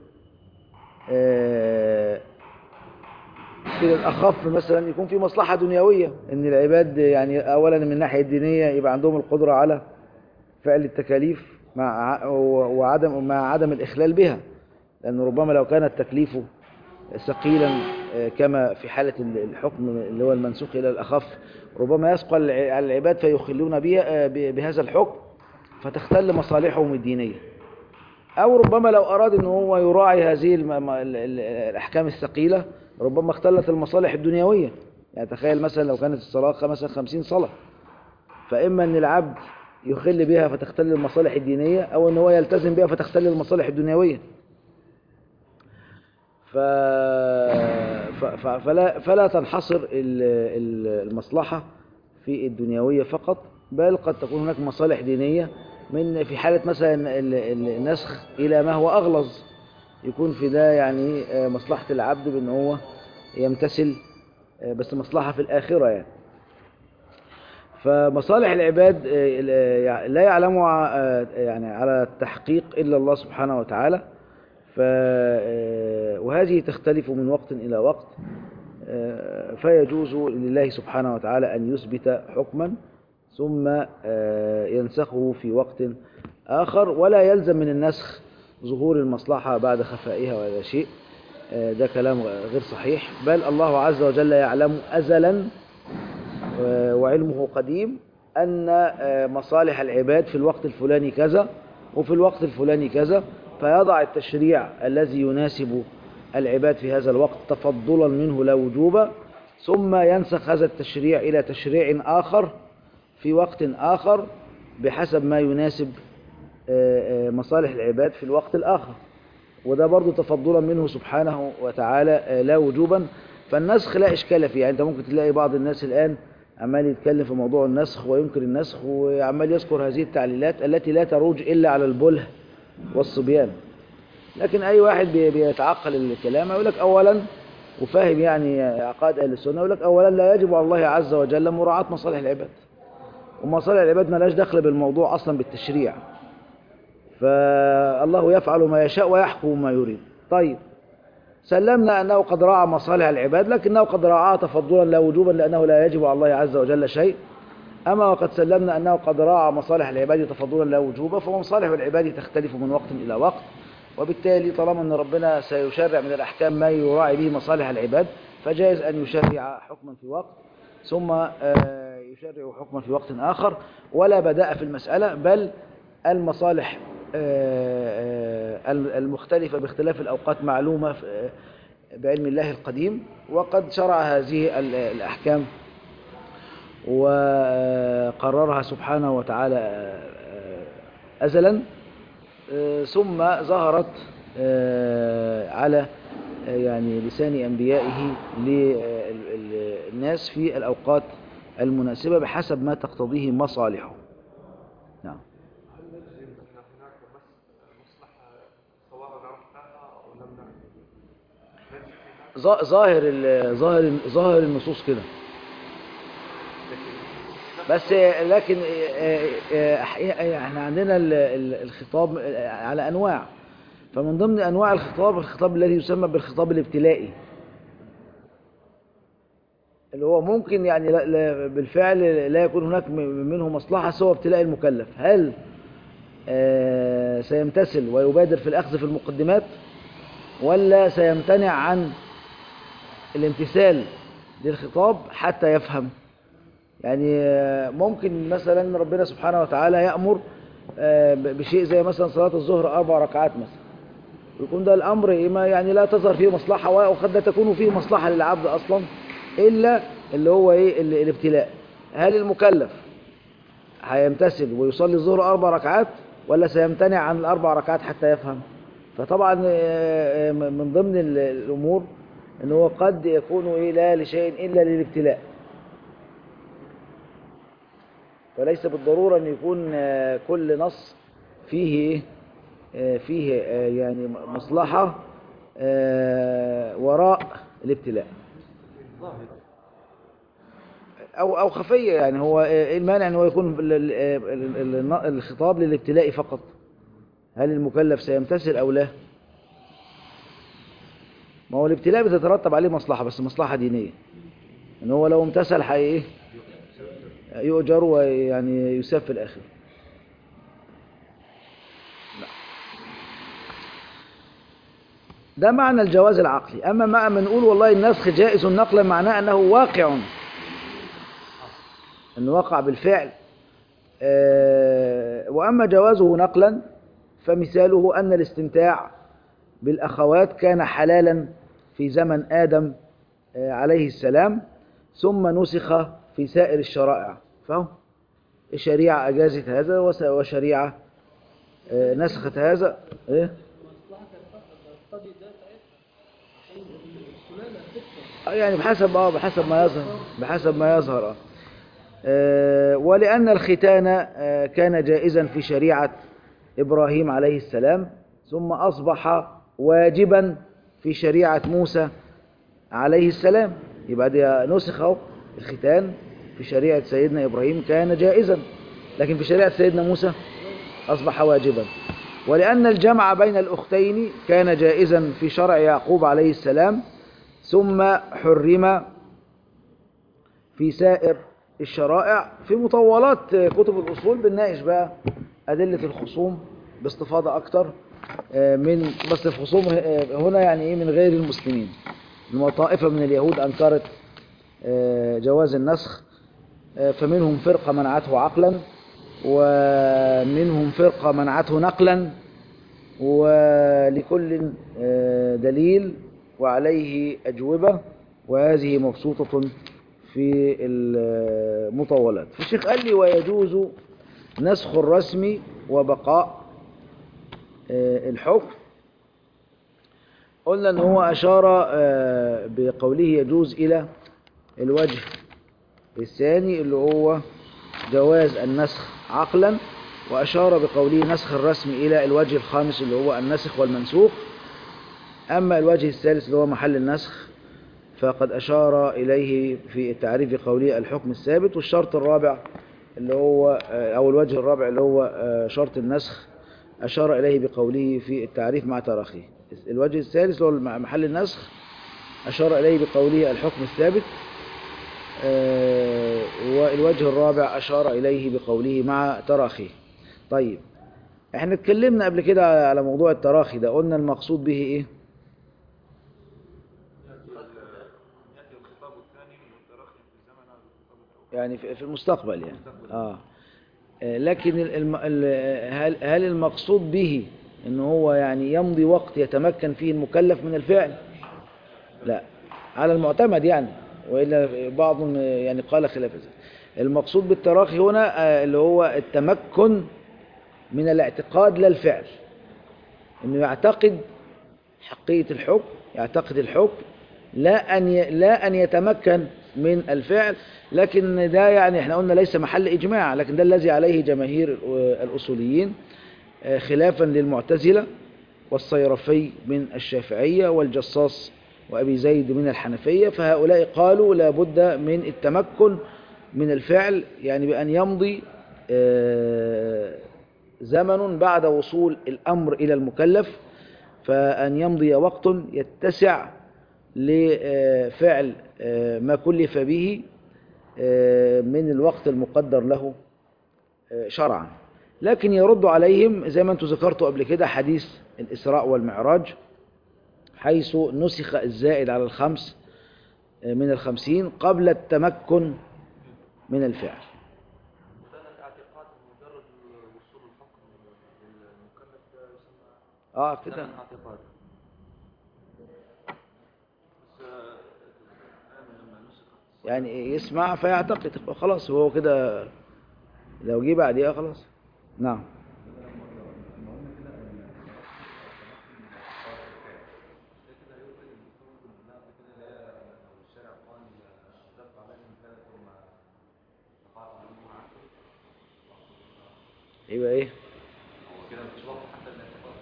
آه، كده الأخف مثلا يكون في مصلحة دنيوية إن العباد يعني أولا من الناحية الدينية يبقى عندهم القدرة على فعل التكاليف مع وعدم مع عدم الإخلال بها لأن ربما لو كان التكليف ثقيلا آه، كما في حالة الحكم اللي هو المنسوخ إلى الأخف ربما يثقل على العباد فيخلون بها- آه، ب- بهذا الحكم فتختل مصالحهم الدينية أو ربما لو أراد أن هو يراعي هذه الم- م- ال- ال- الأحكام الثقيلة ربما اختلت المصالح الدنيوية يعني تخيل مثلا لو كانت الصلاة مثلا خمسين صلاة فإما أن العبد يخل بها فتختل المصالح الدينية أو أن هو يلتزم بها فتختل المصالح الدنيوية ف... ف... ف... فلا... فلا تنحصر ال- ال- المصلحة في الدنيوية فقط بل قد تكون هناك مصالح دينية من في حالة مثلا ال- ال- النسخ إلى ما هو أغلظ يكون في ده يعني آه، مصلحة العبد بأن هو يمتثل آه، بس مصلحة في الآخرة يعني فمصالح العباد آه، ال- لا يعلمها آه، يعني على التحقيق إلا الله سبحانه وتعالى ف آه، وهذه تختلف من وقت إلى وقت آه، فيجوز لله سبحانه وتعالى أن يثبت حكما ثم آه، ينسخه في وقت آخر ولا يلزم من النسخ ظهور المصلحة بعد خفائها ولا شيء آه، ده كلام غير صحيح بل الله عز وجل يعلم أزلا آه، وعلمه قديم أن آه، مصالح العباد في الوقت الفلاني كذا وفي الوقت الفلاني كذا فيضع التشريع الذي يناسب العباد في هذا الوقت تفضلا منه لا وجوبا ثم ينسخ هذا التشريع إلى تشريع آخر في وقت آخر بحسب ما يناسب آه، آه، مصالح العباد في الوقت الآخر وده برضو تفضلا منه سبحانه وتعالى آه، لا وجوبا فالنسخ لا إشكال فيه يعني أنت ممكن تلاقي بعض الناس الآن عمال يتكلم في موضوع النسخ وينكر النسخ وعمال يذكر هذه التعليلات التي لا تروج إلا على البله والصبيان لكن أي واحد بي- بيتعقل الكلام يقول لك أولا وفاهم يعني عقائد أهل السنة يقول لك أولا لا يجب على الله عز وجل مراعاة مصالح العباد ومصالح العباد ما لاش دخل بالموضوع أصلا بالتشريع فالله يفعل ما يشاء ويحكم ما يريد طيب سلمنا أنه قد راعى مصالح العباد لكنه قد راعاها تفضلا لا وجوبا لأنه لا يجب على الله عز وجل شيء أما وقد سلمنا أنه قد راعى مصالح العباد تفضلا لا وجوبا فمصالح العباد تختلف من وقت إلى وقت وبالتالي طالما أن ربنا سيشرع من الأحكام ما يراعي به مصالح العباد فجائز أن يشرع حكما في وقت ثم آه، يشرع حكما في وقت آخر ولا بداء في المسألة بل المصالح آه، آه، المختلفة باختلاف الأوقات معلومة في- آه، بعلم الله القديم وقد شرع هذه ال- الأحكام وقررها سبحانه وتعالى آه، أزلا آه، ثم ظهرت آه، على آه، يعني لسان أنبيائه للناس في الأوقات المناسبة بحسب ما تقتضيه مصالحه نعم هل نجزم أن هناك مس- مصلحة سواء عرفناها أو لم نعرف؟ نجزم فيها ظا- ظاهر ال- ظاهر ظاهر النصوص كده لكن بس لكن آه، آه، أحياء- احنا عندنا ال- ال- الخطاب على انواع فمن ضمن انواع الخطاب الخطاب الذي يسمى بالخطاب الابتلائي اللي هو ممكن يعني لا لا بالفعل لا يكون هناك م- منه مصلحة سوى ابتلاء المكلف هل آه، سيمتثل ويبادر في الأخذ في المقدمات ولا سيمتنع عن الامتثال للخطاب حتى يفهم يعني آه، ممكن مثلا ربنا سبحانه وتعالى يأمر آه، ب- بشيء زي مثلا صلاة الظهر أربع ركعات مثلا ويكون ده الأمر إيه ما يعني لا تظهر فيه مصلحة وقد لا تكون فيه مصلحة للعبد أصلا إلا اللي هو إيه ال- الابتلاء هل المكلف هيمتثل ويصلي الظهر أربع ركعات ولا سيمتنع عن الأربع ركعات حتى يفهم فطبعا آه، آه، من ضمن ال- الأمور إن هو قد يكون إيه لا لشيء إلا للابتلاء فليس بالضرورة أن يكون آه، كل نص فيه إيه؟ آه، فيه آه، يعني مصلحة آه، وراء الابتلاء ظاهر أو أو خفية يعني هو آه، إيه المانع أن هو يكون ال- ال- ال- ال- الخطاب للابتلاء فقط هل المكلف سيمتثل أو لا ما هو الابتلاء بتترتب عليه مصلحة بس مصلحة دينية ان هو لو امتثل حي ايه يؤجر ويعني يساب في الاخر لا. ده معنى الجواز العقلي اما ما ما نقول والله النسخ جائز نقلا معناه انه واقع انه وقع بالفعل آه، واما جوازه نقلا فمثاله أن الاستمتاع بالأخوات كان حلالا في زمن آدم آه، عليه السلام ثم نسخ في سائر الشرائع فهو الشريعة أجازت هذا وس- وشريعة آه، نسخت هذا إيه؟ مصلحة القاضي ده ساعتها عشان السلالة تكتر آه، يعني بحسب اه بحسب ما يظهر بحسب ما يظهر آه. آه، ولأن الختان آه، كان جائزا في شريعة إبراهيم عليه السلام ثم أصبح واجبا في شريعة موسى عليه السلام يبقى دي نسخ اهو الختان في شريعة سيدنا إبراهيم كان جائزا لكن في شريعة سيدنا موسى أصبح واجبا ولأن الجمع بين الأختين كان جائزا في شرع يعقوب عليه السلام ثم حرم في سائر الشرائع في مطولات كتب الأصول بنناقش بقى أدلة الخصوم باستفاضة أكتر آه، من بس الخصوم آه، هنا يعني إيه من غير المسلمين لما طائفة من اليهود أنكرت آه، جواز النسخ آه، فمنهم فرقة منعته عقلا ومنهم فرقة منعته نقلا ولكل آه، دليل وعليه أجوبة وهذه مبسوطة في المطولات فالشيخ قال لي ويجوز نسخ الرسم وبقاء آه، الحكم قلنا ان هو اشار آه، بقوله يجوز الى الوجه الثاني اللي هو جواز النسخ عقلا واشار بقوله نسخ الرسم الى الوجه الخامس اللي هو النسخ والمنسوخ اما الوجه الثالث اللي هو محل النسخ فقد اشار اليه في التعريف بقوله الحكم الثابت والشرط الرابع اللي هو آه، او الوجه الرابع اللي هو آه، شرط النسخ أشار إليه بقوله في التعريف مع تراخيه الوجه الثالث هو محل النسخ أشار إليه بقوله الحكم الثابت آه، والوجه الرابع أشار إليه بقوله مع تراخيه طيب احنا اتكلمنا قبل كده على موضوع التراخي ده قلنا المقصود به ايه يأتي الخطاب الثاني والتراخي في الزمن على الخطاب الأول يعني في في المستقبل يعني اه آه، لكن ال- الم- ال- هل هل المقصود به ان هو يعني يمضي وقت يتمكن فيه المكلف من الفعل لا على المعتمد يعني والا بعض يعني قال خلاف ذلك المقصود بالتراخي هنا آه، اللي هو التمكن من الاعتقاد لا الفعل انه يعتقد حقية الحكم يعتقد الحكم لا أن ي... لا أن يتمكن من الفعل لكن ده يعني احنا قلنا ليس محل إجماع لكن ده الذي عليه جماهير الأصوليين آه، خلافا للمعتزلة والصيرفي من الشافعية والجصاص وأبي زيد من الحنفية فهؤلاء قالوا لا بد من التمكن من الفعل يعني بأن يمضي آه، زمن بعد وصول الأمر إلى المكلف فأن يمضي وقت يتسع لفعل آه، ما كلف به آه، من الوقت المقدر له آه، شرعا لكن يرد عليهم زي ما انتم ذكرتوا قبل كده حديث الإسراء والمعراج حيث نسخ الزائد على الخمس آه، من الخمسين قبل التمكن من الفعل وكان الاعتقاد مجرد وصول الحكم للمكلف ده يسمى اه كده زمن اعتقاد بس آه، الآن لما نسخت يعني يسمع فيعتقد خلاص هو كده لو جه بعديها خلاص نعم يبقى ايه كده مش وقت حتى الاعتقاد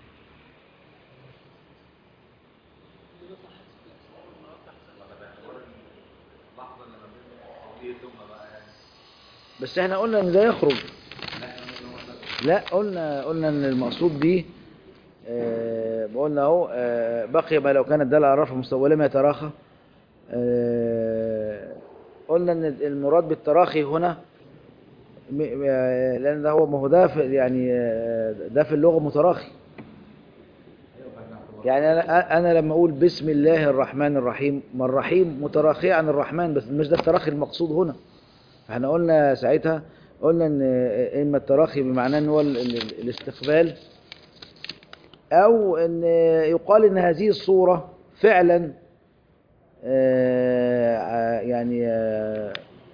لحظة لما بين قضية ثم بقى يعني بس احنا قلنا ان ده يخرج لا قلنا قلنا ان المقصود به آه قلنا اهو آه بقي ما لو كان الدال على رفع مستوى لم يتراخى آه قلنا ان المراد بالتراخي هنا م- آه، لان ده هو ما هو ده في يعني آه، ده في اللغه متراخي يعني انا انا لما اقول بسم الله الرحمن الرحيم ما الرحيم متراخي عن الرحمن بس مش ده التراخي المقصود هنا احنا قلنا ساعتها قلنا ان اما التراخي بمعناه ان هو ال- ال- الاستقبال أو أن يقال أن هذه الصورة فعلا آه، ع- يعني آه،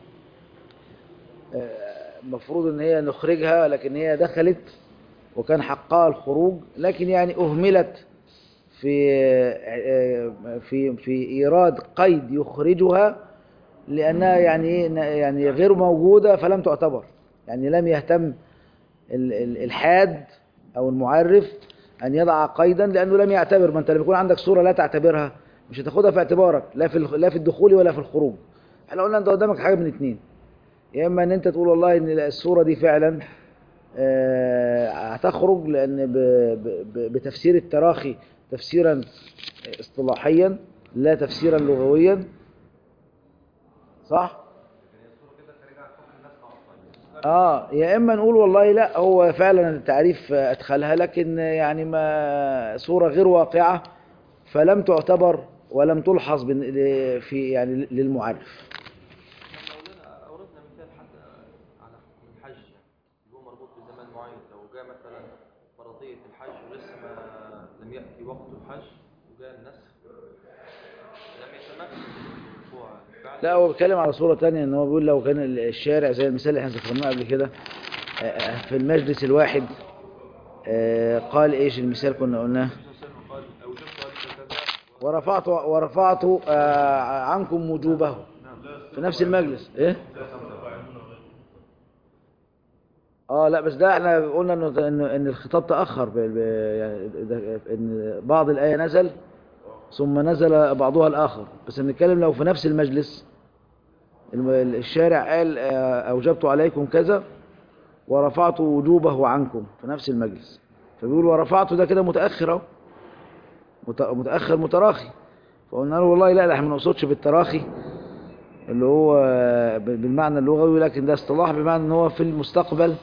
آه، المفروض ان هي نخرجها لكن هي دخلت وكان حقها الخروج لكن يعني اهملت في آه، في في ايراد قيد يخرجها لانها يعني إيه؟ يعني غير موجوده فلم تعتبر يعني لم يهتم ال- ال- الحاد او المعرف ان يضع قيدا لانه لم يعتبر ما انت لما يكون عندك صوره لا تعتبرها مش هتاخدها في اعتبارك لا في الخ- لا في الدخول ولا في الخروج احنا قلنا انت قدامك حاجه من اتنين يا اما ان انت تقول والله ان الصوره دي فعلا آه، هتخرج لان ب- ب- ب- بتفسير التراخي تفسيرا اصطلاحيا لا تفسيرا لغويا صح اه يا اما نقول والله لا هو فعلا التعريف ادخلها لكن يعني ما صوره غير واقعه فلم تعتبر ولم تلحظ بن- ل- في يعني للمعرف مولانا أوردنا مثال حتى على حكم الحج اللي هو مربوط بزمان معين لو جاء مثلا فرضية الحج ولسه ما لم يأتي وقت الحج وجاء النسخ لم يتمكن هو فعلا لا هو بيتكلم على صورة تانية ان هو بيقول لو كان الشارع زي المثال اللي احنا ذكرناه قبل كده آه، آه، في المجلس الواحد آه، قال ايش المثال كنا قلناه قال أوجبت عليك كذا ورفعت ورفعت آه، عنكم وجوبه في نفس المجلس ايه اه لا بس ده احنا قلنا انه ان ان الخطاب تاخر ب- ب- يعني ده- ان بعض الايه نزل ثم نزل بعضها الاخر بس بنتكلم لو في نفس المجلس الم- الشارع قال آه، اوجبت عليكم كذا ورفعت وجوبه عنكم في نفس المجلس فبيقول ورفعت ده كده متاخر اهو مت- متاخر متراخي فقلنا له والله لا ده احنا ما نقصدش بالتراخي اللي هو ب- بالمعنى اللغوي لكن ده اصطلاح بمعنى ان هو في المستقبل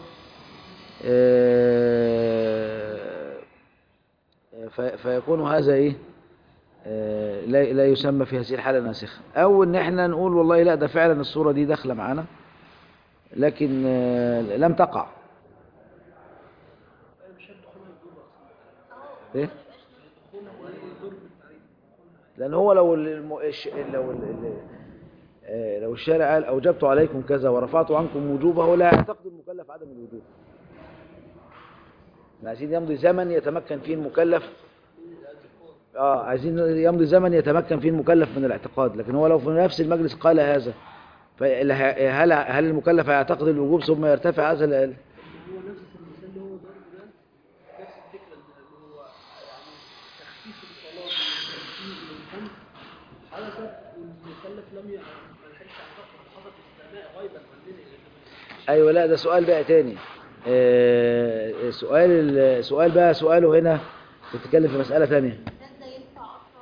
آه، في- فيكون هذا ايه آه، لا لا يسمى في هذه الحالة ناسخة او ان احنا نقول والله لا ده فعلا الصورة دي داخلة معانا لكن آه، لم تقع مش هيدخلها الجوع ايه دخولها يضر بالتعريف لان هو لو الم... الش- لو ال... ال... آه، لو الشارع قال اوجبت عليكم كذا ورفعت عنكم وجوبه لا يعتقد المكلف عدم الوجوب إحنا عايزين يمضي زمن يتمكن فيه المكلف اه عايزين يمضي زمن يتمكن فيه المكلف من الاعتقاد لكن هو لو في نفس المجلس قال هذا فهل هل هل المكلف هيعتقد الوجوب ثم يرتفع هذا ال- هو نفس المثال اللي هو ضربه ده نفس الفكرة اللي هو يعني تخفيف الصلاة من التمثيل والخمس حدثت والمكلف لم ي- ما لحقش يعتقد حصل استثناء غيبا عننا ايوه لا ده سؤال بقى تاني آه، سؤال ال- سؤال بقى سؤاله هنا بتتكلم في مسألة تانية ده ينفع اصلا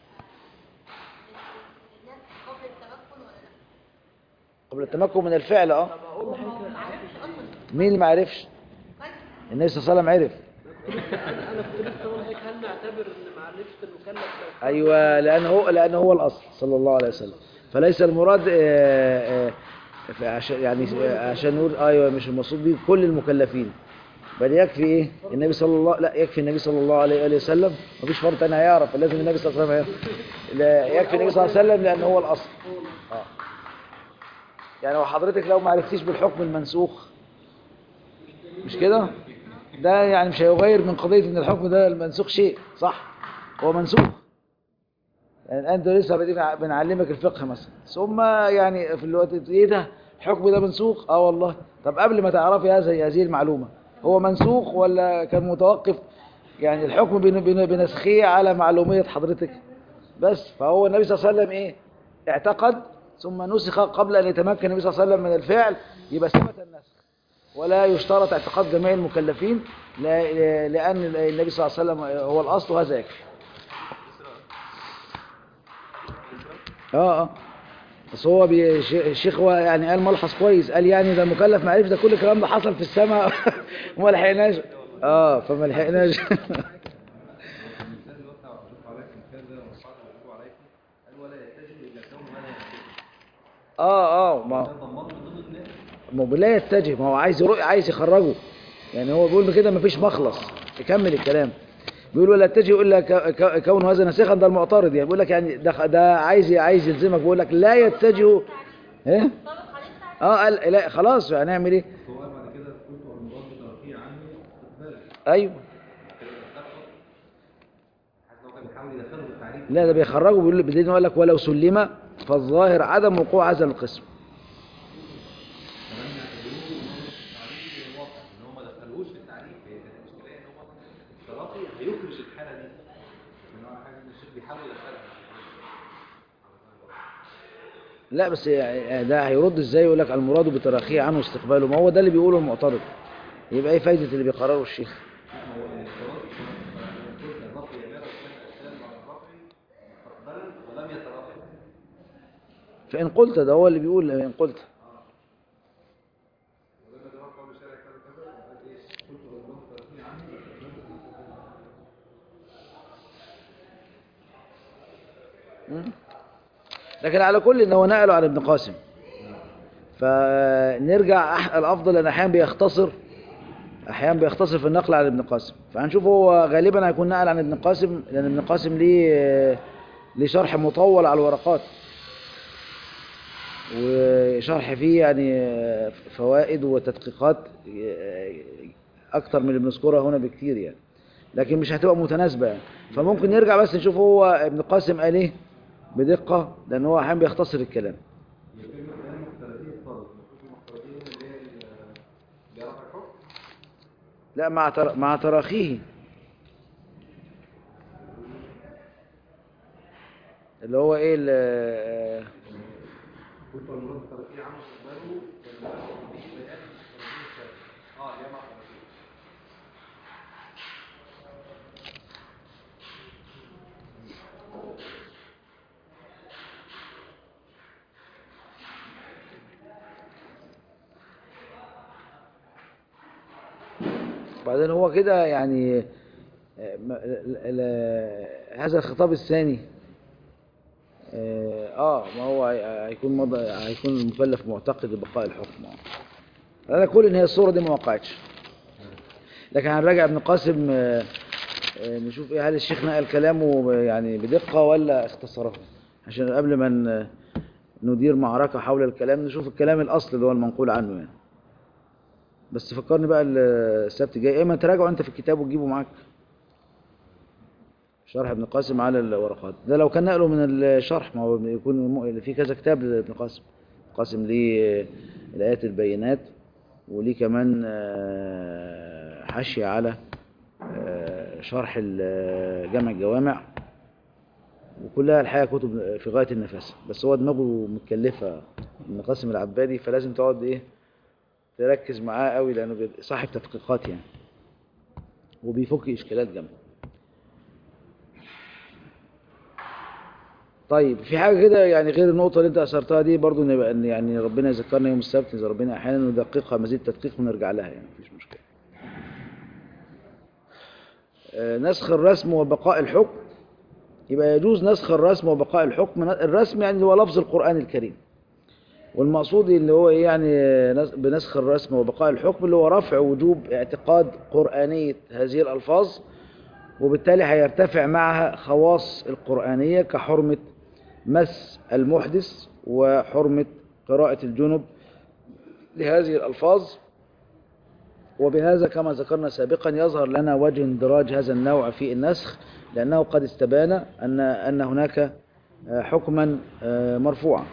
الناس قبل التمكن ولا لا؟ قبل التمكن من الفعل اه هو ما عرفش اصلا مين اللي ما عرفش طيب النبي صلى الله عليه وسلم عرف انا انا كنت لسه بقول لك هل نعتبر ان معرفة المكلف لو ايوه لان هو لان هو الاصل صلى الله عليه وسلم فليس المراد آه، آه، عشان يعني آه، عشان نقول ايوه مش المقصود بيه كل المكلفين بل يكفي ايه النبي صلى الله لا يكفي النبي صلى الله عليه واله وسلم مفيش فرد تاني هيعرف لازم النبي صلى الله عليه وسلم يعرف. لا يكفي النبي صلى الله عليه وسلم لان هو الاصل اه يعني هو حضرتك لو ما عرفتيش بالحكم المنسوخ مش كده ده يعني مش هيغير من قضية ان الحكم ده المنسوخ شيء صح هو منسوخ يعني انت لسه بادئ بنعلمك الفقه مثلا ثم يعني في الوقت ايه ده الحكم ده منسوخ اه والله طب قبل ما تعرفي هذه هذه المعلومة هو منسوخ ولا كان متوقف يعني الحكم بن- بن- بنسخيه على معلومية حضرتك بس فهو النبي صلى الله عليه وسلم ايه اعتقد ثم نسخ قبل ان يتمكن النبي صلى الله عليه وسلم من الفعل يبقى ثبت النسخ ولا يشترط اعتقاد جميع المكلفين لا- لأن النبي صلى الله عليه وسلم هو الأصل وهذا يكفي اه اه بس هو بي- ش- الشيخ هو يعني قال ملحظ كويس قال يعني ده المكلف ما عرفش ده كل الكلام ده حصل في السماء وما لحقناش اه فما لحقناش المثال اللي وقع وشوف عليكم كذا وصعد وجوب عليكم قال ولا يتجه الى كون ما لا يتجه اه اه ما ده ضمان من ضمن الناس ما هو لا يتجه ما هو عايز يرق عايز يخرجه يعني هو بيقول كده مفيش مخلص يكمل الكلام بيقول ولا يتجه الا ك- ك- كون هذا ناسخا ده المعترض يعني بيقول لك يعني ده ده عايز عايز يلزمك بيقول لك لا يتجه ايه طبق عليه التعريف اه قال لا خلاص هنعمل ايه هو قال بعد كده قلت والمراد بترقيه عني استقبال ايوه كده دخله حتى لو كان بيحاول يدخله في التعريف لا ده بيخرجوا بيقول بدليل يقول لك ولو سلم فالظاهر عدم وقوع هذا القسم كمان يعتبروه ان هو تعريف الواقع ان هو ما دخلوش في التعريف هي كانت المشكله ان هو التراقي هيخرج الحاله دي ان هو حاجه ان الشيخ بيحاول يدخلها لا بس يعني ده هيرد ازاي يقول لك المراد بتراخيه عنه استقباله ما هو ده اللي بيقوله المعترض يبقى ايه فايده اللي بيقرره الشيخ ما هو الانفراد قلت الرقي عباره كان السالم على الرقي مستقبلا ولم يترقى فان قلت ده هو اللي بيقول ان قلت ولما ترقى بشارع كذا كذا وقال ايه قلت والمراد بترقيه عني مم. لكن على كل ان هو نقله عن ابن قاسم فنرجع أح- الافضل ان احيانا بيختصر احيانا بيختصر في النقل عن ابن قاسم فهنشوف هو غالبا هيكون نقل عن ابن قاسم لان ابن قاسم ليه ليه شرح مطول على الورقات وشرح فيه يعني فوائد وتدقيقات اكتر من اللي بنذكرها هنا بكتير يعني لكن مش هتبقى متناسبة يعني فممكن نرجع بس نشوف هو ابن قاسم قال ايه بدقة لان هو احيانا بيختصر الكلام هي كلمة كلام مختلفين خالص المفروض المختلفين اللي هي ال- اللي رفع الحكم لا مع تر... مع تراخيه اللي هو ايه ال- قلت والمراد بترقيه عنه استقباله والمراد به بيان المختلفين الثالث اه اللي هي مع الترقيه بعدين هو كده يعني آه، ما- ال- ال- هذا الخطاب الثاني اه آه، ما هو هي- هيكون مضى هيكون المكلف معتقد ببقاء الحكم آه. انا كل ان هي الصوره دي ما وقعتش لكن هنراجع ابن قاسم آه، آه، نشوف ايه هل الشيخ نقل كلامه ب- يعني بدقه ولا اختصره عشان قبل ما ن- ندير معركه حول الكلام نشوف الكلام الاصل اللي هو المنقول عنه يعني بس فكرني بقى ال- السبت الجاي اما تراجعوا انت في الكتاب وتجيبه معاك شرح ابن قاسم على الورقات ده لو كان نقله من الشرح ما هو يكون م- في كذا كتاب لابن قاسم قاسم ليه الآيات البينات وليه كمان آه، حاشية على آه، شرح ال- جمع الجوامع وكلها الحقيقة كتب في غاية النفاسة بس هو دماغه متكلفة ابن قاسم العبادي فلازم تقعد ايه تركز معاه قوي لانه بيبقى صاحب تدقيقات يعني وبيفك اشكالات جامده طيب في حاجه كده يعني غير النقطه اللي انت اثرتها دي برضو نبقى ان يعني ربنا يذكرنا يوم السبت اذا ربنا احيانا ندققها مزيد تدقيق ونرجع لها يعني مفيش مشكله آه، نسخ الرسم وبقاء الحكم يبقى يجوز نسخ الرسم وبقاء الحكم الرسم يعني هو لفظ القرآن الكريم والمقصود اللي هو إيه يعني نس- بنسخ الرسم وبقاء الحكم اللي هو رفع وجوب اعتقاد قرآنية هذه الألفاظ وبالتالي هيرتفع معها خواص القرآنية كحرمة مس المحدث وحرمة قراءة الجنب لهذه الألفاظ وبهذا كما ذكرنا سابقا يظهر لنا وجه اندراج هذا النوع في النسخ لأنه قد استبان أن أن هناك آه، حكما آه، مرفوعا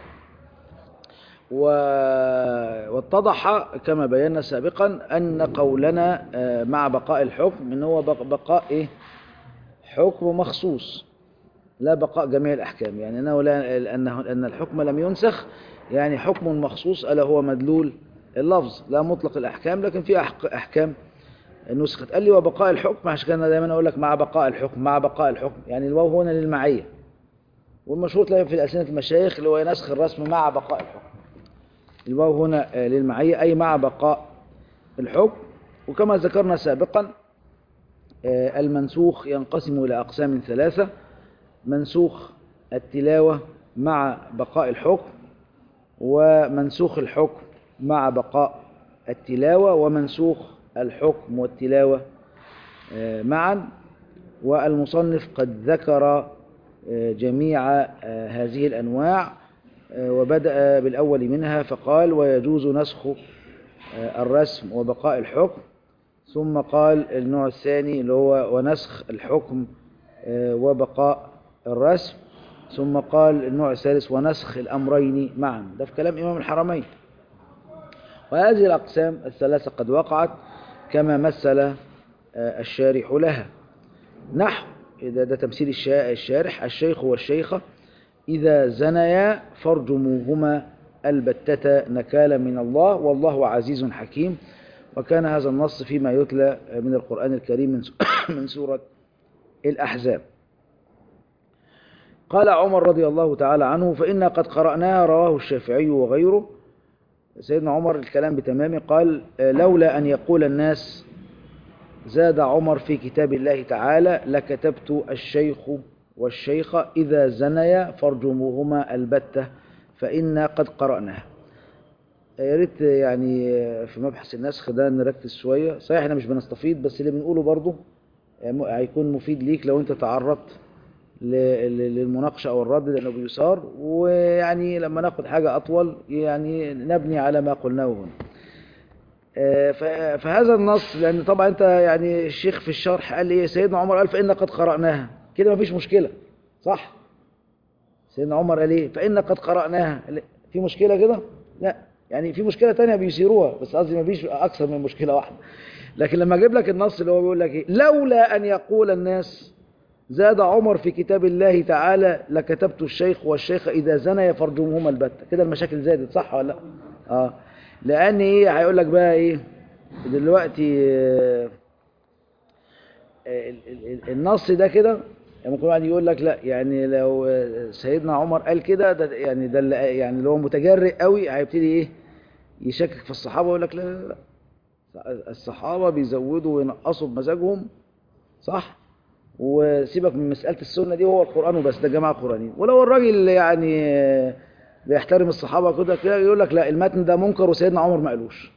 و- واتضح كما بينا سابقا أن قولنا آه، مع بقاء الحكم إن هو بق- بقاء إيه؟ حكم مخصوص لا بقاء جميع الأحكام يعني أنه لا أنه أن الحكم لم ينسخ يعني حكم مخصوص ألا هو مدلول اللفظ لا مطلق الأحكام لكن في أحك- أحكام نسخت قال لي وبقاء الحكم عشان كده أنا دايما أقول لك مع بقاء الحكم مع بقاء الحكم يعني الواو هنا للمعية والمشهور تلاقي في ألسنة المشايخ اللي هو نسخ الرسم مع بقاء الحكم الواو هنا آه، للمعية أي مع بقاء الحكم وكما ذكرنا سابقا آه، المنسوخ ينقسم إلى أقسام ثلاثة منسوخ التلاوة مع بقاء الحكم ومنسوخ الحكم مع بقاء التلاوة ومنسوخ الحكم والتلاوة آه، معا والمصنف قد ذكر آه، جميع آه، هذه الأنواع آه، وبدأ بالأول منها فقال ويجوز نسخ آه، الرسم وبقاء الحكم ثم قال النوع الثاني اللي هو ونسخ الحكم آه، وبقاء الرسم ثم قال النوع الثالث ونسخ الأمرين معا ده في كلام إمام الحرمين وهذه الأقسام الثلاثة قد وقعت كما مثل آه، الشارح لها نحو إذا ده تمثيل الشا- الشارح الشيخ والشيخة إذا زنيا فارجموهما البتة نكالا من الله والله عزيز حكيم وكان هذا النص فيما يتلى من القرآن الكريم من س- من سورة الأحزاب قال عمر رضي الله تعالى عنه فإنا قد قرأناها رواه الشافعي وغيره سيدنا عمر الكلام بتمامه قال آه، لولا أن يقول الناس زاد عمر في كتاب الله تعالى لكتبت الشيخ والشيخة إذا زنيا فارجموهما البتة فإنا قد قرأناها يا ريت يعني في مبحث النسخ ده نركز شوية صحيح احنا مش بنستفيد بس اللي بنقوله برضه هيكون مفيد ليك لو انت تعرضت ل- ل- للمناقشة أو الرد لأنه بيثار ويعني لما ناخد حاجة أطول يعني نبني على ما قلناه هنا آه، ف- فهذا النص لأن طبعا أنت يعني الشيخ في الشرح قال إيه سيدنا عمر قال فإن قد قرأناها كده مفيش مشكلة صح سيدنا عمر قال إيه فإن قد قرأناها في مشكلة كده لا يعني في مشكلة تانية بيثيروها بس قصدي مفيش أكثر من مشكلة واحدة لكن لما أجيب لك النص اللي هو بيقول لك إيه لولا أن يقول الناس زاد عمر في كتاب الله تعالى لكتبت الشيخ والشيخ إذا زنيا فارجمهما البتة كده المشاكل زادت صح ولا لا اه لأن إيه هيقول لك بقى إيه دلوقتي آه، ال- ال- ال- النص ده كده يعني ممكن واحد يقول لك لا يعني لو آه، سيدنا عمر قال كده ده يعني ده اللي- يعني اللي هو متجرئ قوي هيبتدي ايه يشكك في الصحابه ويقول لك لا لا لا الصحابه بيزودوا وينقصوا بمزاجهم صح وسيبك من مساله السنه دي هو القران وبس ده جماعه قرانيين ولو الراجل يعني آه، بيحترم الصحابه كده كده يقول لك لا المتن ده منكر وسيدنا عمر ما قالوش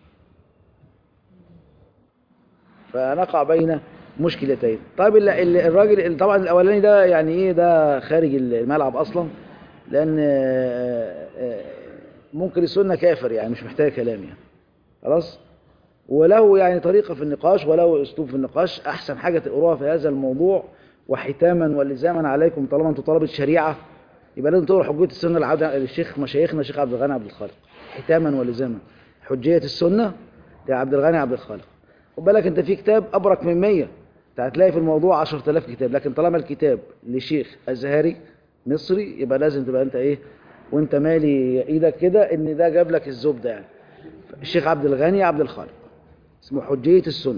فنقع بين مشكلتين طيب ال- ال- الراجل طبعا الاولاني ده يعني ايه ده خارج الملعب اصلا لان آه، آه، منكر السنه كافر يعني مش محتاج كلام يعني خلاص وله يعني طريقه في النقاش وله اسلوب في النقاش احسن حاجه تقروها في هذا الموضوع وحتاما ولزاما عليكم طالما انتم طلبه شريعه يبقى لازم تقروا حجيه السنه لعبد للشيخ مشايخنا الشيخ عبد الغني عبد الخالق حتاما ولزاما حجيه السنه لعبد الغني عبد الخالق خد بالك انت في كتاب ابرك من 100 انت هتلاقي في الموضوع 10000 كتاب لكن طالما الكتاب لشيخ ازهري مصري يبقى لازم تبقى انت ايه وانت مالي ايدك كده ان ده جاب لك الزبده يعني الشيخ عبد الغني عبد الخالق اسمه حجيه السنه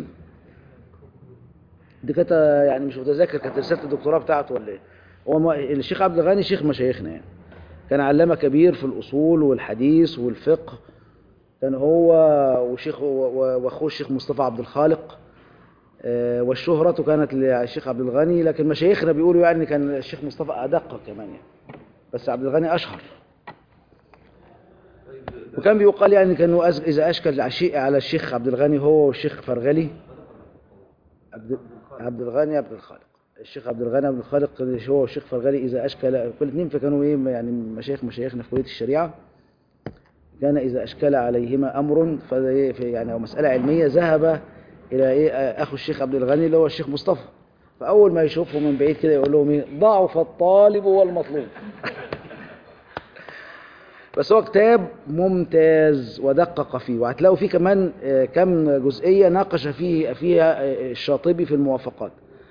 دي كانت يعني مش متذكر كانت رساله الدكتوراه بتاعته ولا ايه هو ما- الشيخ عبد الغني شيخ مشايخنا يعني كان علامه كبير في الاصول والحديث والفقه كان هو وشيخ و- و- واخوه الشيخ مصطفى عبد الخالق آه، والشهرة كانت للشيخ عبد الغني لكن مشايخنا بيقولوا يعني كان الشيخ مصطفى أدق كمان يعني بس عبد الغني أشهر وكان بيقال يعني كانوا أز- إذا أشكل عشيء على الشيخ عبد الغني هو والشيخ فرغلي عبد, عبد الغني عبد الخالق الشيخ عبد الغني عبد الخالق هو والشيخ فرغلي إذا أشكل كل اثنين فكانوا إيه يعني مشايخ مشايخنا في كلية الشريعة كان إذا أشكل عليهما أمر فده في يعني أو مسألة علمية ذهب إلى إيه أخو الشيخ عبد الغني اللي هو الشيخ مصطفى فأول ما يشوفه من بعيد كده يقول لهم إيه ضعف الطالب والمطلوب بس هو كتاب ممتاز ودقق فيه وهتلاقوا فيه كمان آه، كم جزئية ناقش فيه فيها آه، الشاطبي في الموافقات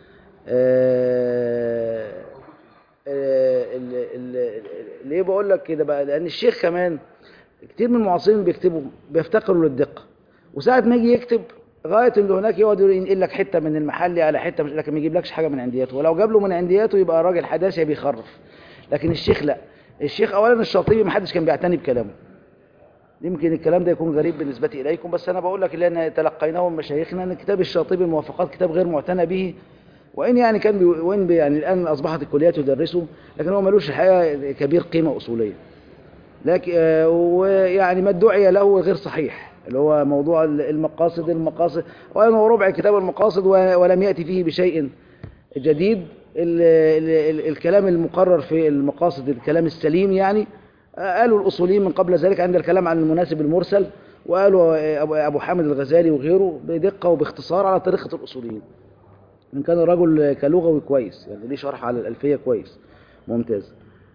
آه، آه، ال- ال- ال- ليه بقول لك كده بقى لأن الشيخ كمان كتير من المعاصرين بيكتبوا بيفتقروا للدقة وساعة ما يجي يكتب غاية اللي هناك يقعد ينقل لك حتة من المحلي على حتة مش لكن ما يجيبلكش حاجة من عندياته ولو جاب له من عندياته يبقى راجل حداثي بيخرف لكن الشيخ لا الشيخ أولا الشاطبي ما حدش كان بيعتني بكلامه يمكن الكلام ده يكون غريب بالنسبة إليكم بس أنا بقول لك لأن تلقيناه من مشايخنا أن كتاب الشاطبي الموافقات كتاب غير معتنى به وإن يعني كان بي وإن بي يعني الآن أصبحت الكليات تدرسه لكن هو ملوش الحقيقة كبير قيمة أصولية لكن آه، ويعني ما ادعي له غير صحيح اللي هو موضوع المقاصد المقاصد وأنا هو ربع كتاب المقاصد و- ولم يأتي فيه بشيء جديد ال ال ال الكلام المقرر في المقاصد الكلام السليم يعني آه، قالوا الأصوليين من قبل ذلك عند الكلام عن المناسب المرسل وقالوا آه، أبو- أبو حامد الغزالي وغيره بدقة وباختصار على طريقة الأصوليين من كان الرجل كلغوي كويس يعني ليه شرح على الألفية كويس ممتاز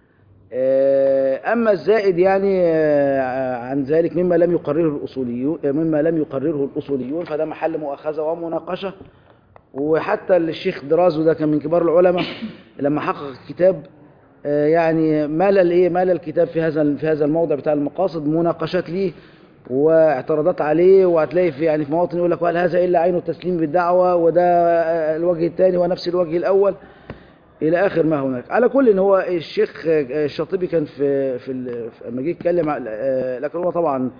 آه، أما الزائد يعني آه، عن ذلك مما لم يقرره الأصوليون آه، مما لم يقرره الأصوليون فده محل مؤاخذة ومناقشة وحتى الشيخ درازو ده كان من كبار العلماء لما حقق الكتاب آه، يعني مال الايه مال الكتاب في هذا في هذا الموضع بتاع المقاصد مناقشات ليه واعتراضات عليه وهتلاقي في يعني في مواطن يقول لك وهل هذا الا عين التسليم بالدعوه وده آه، الوجه الثاني ونفس الوجه الاول الى اخر ما هناك على كل ان هو الشيخ آه، الشاطبي كان في في ال- في- لما جه يتكلم على- آه، لكن هو طبعا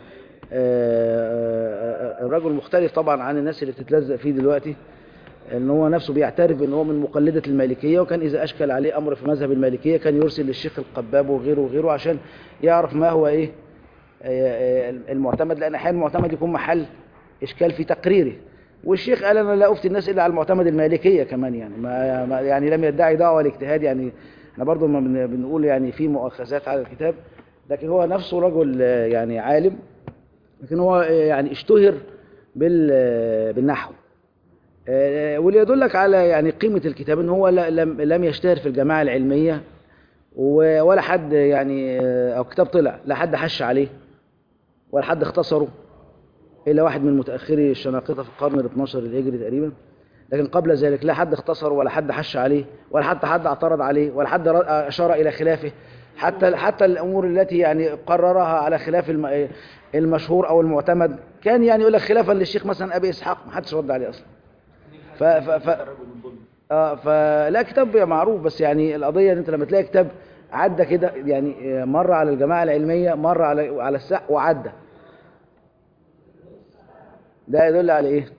آه، آه، الرجل مختلف طبعا عن الناس اللي بتتلزق فيه دلوقتي ان هو نفسه بيعترف ان هو من مقلده المالكيه وكان اذا اشكل عليه امر في مذهب المالكيه كان يرسل للشيخ القباب وغيره وغيره عشان يعرف ما هو ايه آه، آه، المعتمد لان احيانا المعتمد يكون محل اشكال في تقريره والشيخ قال انا لا افتي الناس الا على المعتمد المالكيه كمان يعني ما ما- يعني لم يدعي دعوه الاجتهاد يعني احنا برضو ما بن- بنقول يعني في مؤاخذات على الكتاب لكن هو نفسه رجل آه، يعني عالم لكن هو آه، يعني اشتهر بال آه، بالنحو آه، واللي يدلك على يعني قيمة الكتاب ان هو لا- لم لم يشتهر في الجماعة العلمية و- ولا حد يعني آه، او كتاب طلع لا حد حش عليه ولا حد اختصره الا واحد من متاخري الشناقطه في القرن ال 12 الهجري تقريبا لكن قبل ذلك لا حد اختصر ولا حد حش عليه ولا حتى حد اعترض عليه ولا حد ر- اشار الى خلافه حتى حتى الامور التي يعني قررها على خلاف الم- المشهور او المعتمد كان يعني يقول لك خلافا للشيخ مثلا ابي اسحاق ما حدش رد عليه اصلا ف ف ف اه فلا كتاب معروف بس يعني القضيه ان انت لما تلاقي كتاب عدى كده يعني آه، مر على الجماعه العلميه مر على على الساق وعدى ده يدل على ايه؟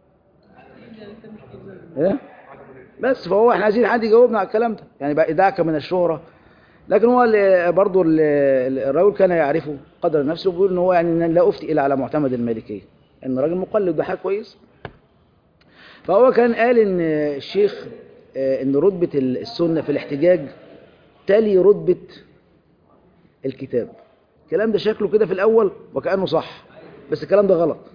ايه؟ بس فهو احنا عايزين حد يجاوبنا على الكلام ده يعني بقى دعك من الشهره لكن هو اللي برضه اللي الراجل كان يعرفه قدر نفسه وبيقول ان هو يعني لا افتي الا على معتمد المالكيه ان راجل مقلد ده حاجه كويس فهو كان قال ان الشيخ آه، ان رتبه السنه في الاحتجاج تلي رتبه الكتاب الكلام ده شكله كده في الاول وكانه صح بس الكلام ده غلط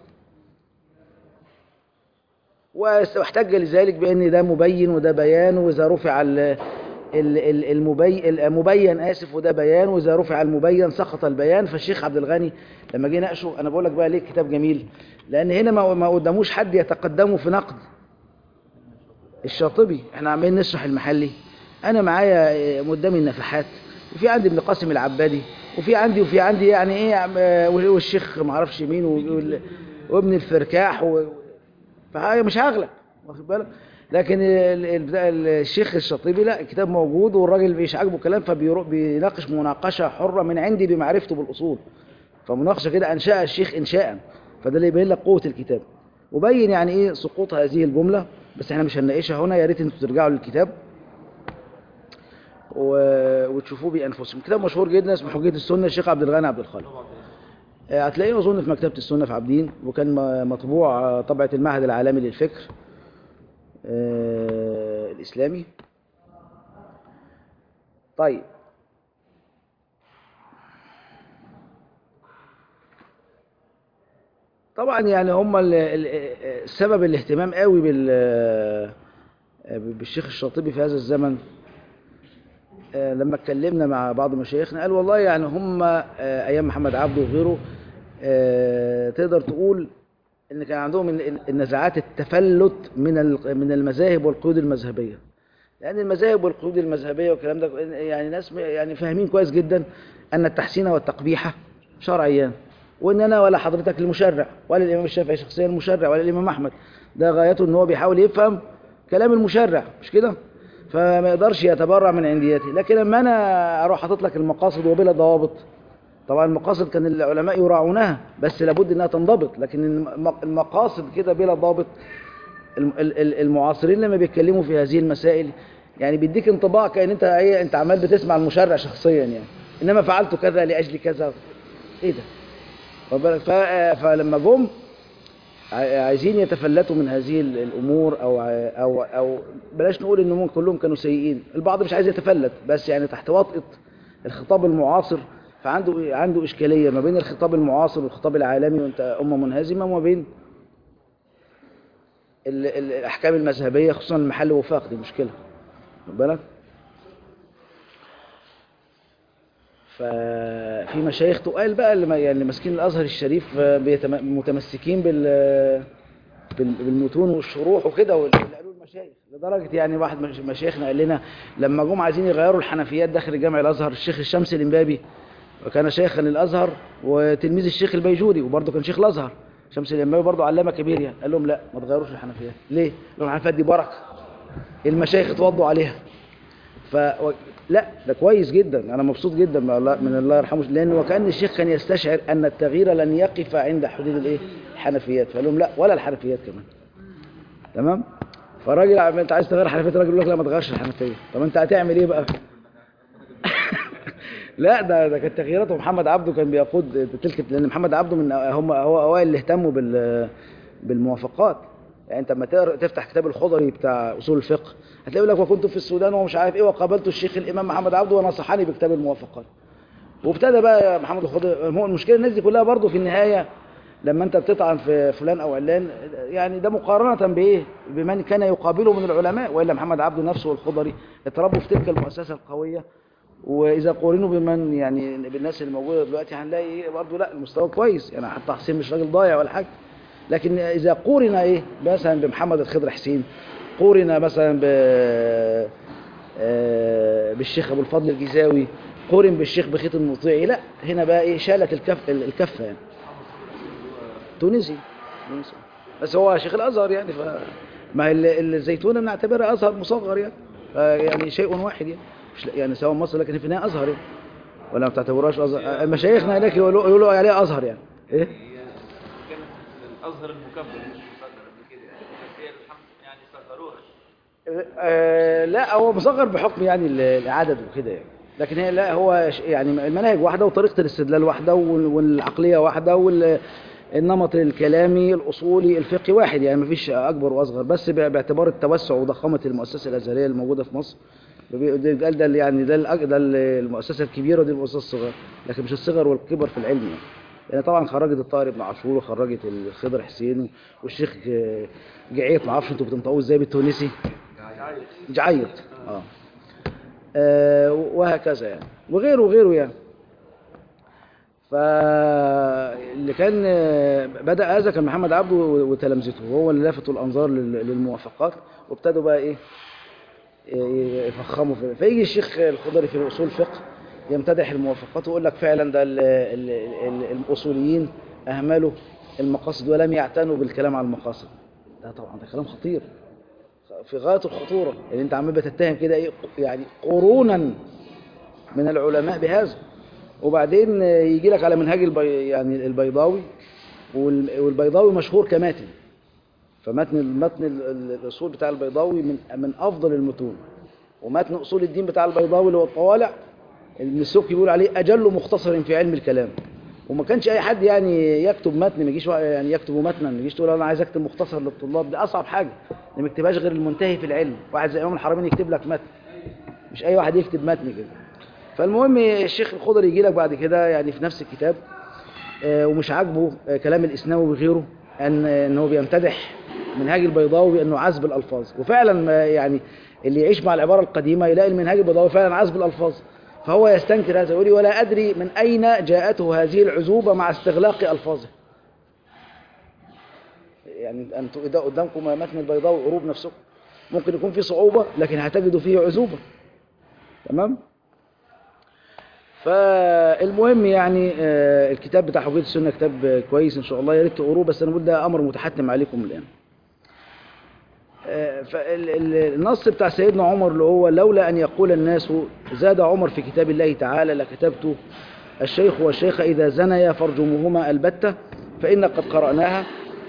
واحتج لذلك بان ده مبين وده بيان واذا رفع ال- ال- ال- المبي المبين اسف وده بيان واذا رفع المبين سقط البيان فالشيخ عبد الغني لما جه ناقشه انا بقول لك بقى ليه كتاب جميل لان هنا ما ما قداموش حد يتقدمه في نقد الشاطبي احنا عمالين نشرح المحلي انا معايا آه، قدامي النفحات وفي عندي ابن قاسم العبادي وفي عندي وفي عندي يعني ايه آه، والشيخ ما اعرفش مين وال- وابن الفركاح و... فهي مش هغلب واخد بالك لكن ال- ال- بتاع ال- الشيخ الشاطبي لا الكتاب موجود والراجل مش عاجبه الكلام فبيناقش مناقشه حره من عندي بمعرفته بالاصول فمناقشه كده انشاها الشيخ انشاء فده اللي يبين لك قوه الكتاب وبين يعني ايه سقوط هذه الجمله بس احنا مش هنناقشها هنا يا ريت انتوا ترجعوا للكتاب و... وتشوفوه بانفسكم كتاب مشهور جدا اسمه حجيه السنه الشيخ عبد الغني عبد الخالق آه، هتلاقيه اظن في مكتبه السنه في عابدين وكان م- مطبوع آه، طبعه المعهد العالمي للفكر آه، الاسلامي طيب طبعا يعني هم ال- ال- السبب الاهتمام قوي بال بالشيخ الشاطبي في هذا الزمن آه، لما اتكلمنا مع بعض مشايخنا قال والله يعني هم آه، ايام محمد عبده وغيره آه، تقدر تقول ان كان عندهم ال- ال- النزعات التفلت من ال- من المذاهب والقيود المذهبيه لان المذاهب والقيود المذهبيه والكلام ده يعني ناس م- يعني فاهمين كويس جدا ان التحسين والتقبيح شرعيان وان انا ولا حضرتك المشرع ولا الامام الشافعي شخصيا المشرع ولا الامام احمد ده غايته ان هو بيحاول يفهم كلام المشرع مش كده فما يقدرش يتبرع من عندياتي لكن لما انا اروح حاطط لك المقاصد وبلا ضوابط طبعا المقاصد كان العلماء يراعونها بس لابد انها تنضبط لكن الم- المقاصد كده بلا ضابط الم- ال- ال- المعاصرين لما بيتكلموا في هذه المسائل يعني بيديك انطباع كأن انت ايه انت عمال بتسمع المشرع شخصيا يعني انما فعلت كذا لاجل كذا ايه ده واخد بالك؟ ف- فلما جم ع- عايزين يتفلتوا من هذه ال- الامور او ع- او او بلاش نقول ان هم كلهم كانوا سيئين البعض مش عايز يتفلت بس يعني تحت وطئه الخطاب المعاصر فعنده عنده اشكاليه ما بين الخطاب المعاصر والخطاب العالمي وانت امه منهزمه وما بين ال- ال- الاحكام المذهبيه خصوصا المحل وفاق دي مشكله خد بالك ففي مشايخ تقال بقى اللي ما- يعني اللي ماسكين الازهر الشريف آه، بيتم- متمسكين بال بال- بالمتون والشروح وكده واللي قالوا المشايخ لدرجه يعني واحد من مشايخنا قال لنا لما جم عايزين يغيروا الحنفيات داخل جامع الازهر الشيخ الشمس الامبابي وكان شيخا للازهر وتلميذ الشيخ البيجوري وبرضه كان شيخ الازهر شمس الامبابي برضه علامه كبير يعني قال لهم لا ما تغيروش الحنفيات ليه؟ لهم الحنفيات دي بركه المشايخ اتوضوا عليها ف و- لا ده كويس جدا انا مبسوط جدا من الله من الله يرحمه لان وكان الشيخ كان يستشعر ان التغيير لن يقف عند حدود الايه الحنفيات فقال لهم لا ولا الحنفيات كمان تمام فالراجل عم- انت عايز تغير الحنفيات الراجل يقول لك لا ما تغيرش الحنفيه طب انت هتعمل ايه بقى لا ده ده كانت تغييراته محمد عبده كان بيقود تلك لان محمد عبده من هم هو اوائل اللي اهتموا بال بالموافقات يعني انت لما تقرا تفتح كتاب الخضري بتاع اصول الفقه هتلاقي يقول لك وكنت في السودان ومش عارف ايه وقابلت الشيخ الامام محمد عبده ونصحني بكتاب الموافقات وابتدى بقى محمد الخضري هو المشكله الناس دي كلها برضه في النهايه لما انت بتطعن في فلان او علان يعني ده مقارنه بايه بمن كان يقابله من العلماء والا محمد عبده نفسه والخضري اتربوا في تلك المؤسسه القويه واذا قورنوا بمن يعني بالناس اللي موجوده دلوقتي هنلاقي ايه برضه لا المستوى كويس يعني حتى حسين مش راجل ضايع ولا حاجه لكن اذا قورن ايه مثلا بمحمد الخضر حسين قورن مثلا ب آه، بالشيخ ابو الفضل الجزاوي قورن بالشيخ بخيت المطيعي لا هنا بقى ايه شالت الكف الكفه يعني تونسي تونسي بس هو شيخ الازهر يعني ف ما هي ال- الزيتونه بنعتبرها ازهر مصغر يعني ف- يعني شيء واحد يعني مش يعني سواء مصر لكن في النهايه ازهر يعني ولا ما بتعتبروهاش ازهر مشايخنا هناك يقولوا يقولوا عليها ازهر يعني ايه هي كانت الازهر المكبر مش مصغر قبل كده يعني بس هي الحمد يعني صغروها آه، لا هو مصغر بحكم يعني ال- العدد وكده يعني لكن هي لا هو ش- يعني المناهج واحده وطريقه الاستدلال واحده وال- والعقليه واحده والنمط الكلامي الاصولي الفقهي واحد يعني مفيش اكبر واصغر بس ب- باعتبار التوسع وضخامه المؤسسه الازهريه الموجوده في مصر بي- ده ده ده اللي يعني ده الأج- ده ال- المؤسسه الكبيره ودي المؤسسه الصغيره لكن مش الصغر والكبر في العلم يعني يعني طبعا خرجت الطاهر بن عاشور وخرجت الخضر حسين والشيخ آه، جعيط ما اعرفش انتوا بتنطقوه ازاي بالتونسي جعيط اه آه، وهكذا يعني وغيره وغيره يعني فاللي كان آه، بدأ هذا كان محمد عبده وتلامذته وهو اللي لفتوا الأنظار لل- للموافقات وابتدوا بقى إيه ي- يفخموا في فيجي الشيخ الخضري في أصول الفقه يمتدح الموافقات ويقول لك فعلا ده ال- ال- ال- الأصوليين أهملوا المقاصد ولم يعتنوا بالكلام على المقاصد ده طبعا ده كلام خطير في غاية الخطورة يعني انت عمال بتتهم كده ايه يعني قرونا من العلماء بهذا وبعدين يجي لك على منهاج البي يعني البيضاوي وال- والبيضاوي مشهور كماتن فمتن المتن ال- ال- الاصول بتاع البيضاوي من من افضل المتون ومتن اصول الدين بتاع البيضاوي اللي هو الطوالع ابن السوقي بيقول عليه اجل مختصر في علم الكلام وما كانش اي حد يعني يكتب متن ما يجيش وا- يعني يكتب متنا ما يجيش تقول انا عايز اكتب مختصر للطلاب دي اصعب حاجه ما يكتبهاش غير المنتهي في العلم واحد زي امام الحرمين يكتب لك متن مش اي واحد يكتب متن كده فالمهم الشيخ الخضر يجي لك بعد كده يعني في نفس الكتاب آه، ومش عاجبه آه، كلام الاسناوي وغيره ان ان هو بيمتدح منهاج البيضاوي بانه عزب الالفاظ وفعلا ما يعني اللي يعيش مع العباره القديمه يلاقي المنهاج البيضاوي فعلا عزب الالفاظ فهو يستنكر هذا يقول لي ولا ادري من اين جاءته هذه العزوبه مع استغلاق الفاظه يعني انتوا ده قدامكم متن البيضاوي عروب نفسكم ممكن يكون في صعوبه لكن هتجدوا فيه عزوبه تمام فالمهم يعني آه، الكتاب بتاع حجية السنة كتاب آه، كويس إن شاء الله يا ريت تقروه بس أنا بقول ده أمر متحتم عليكم الآن فالنص بتاع سيدنا عمر اللي هو لولا أن يقول الناس زاد عمر في كتاب الله تعالى لكتبت الشيخ والشيخة إذا زنيا فارجموهما البتة فإن قد قرأناها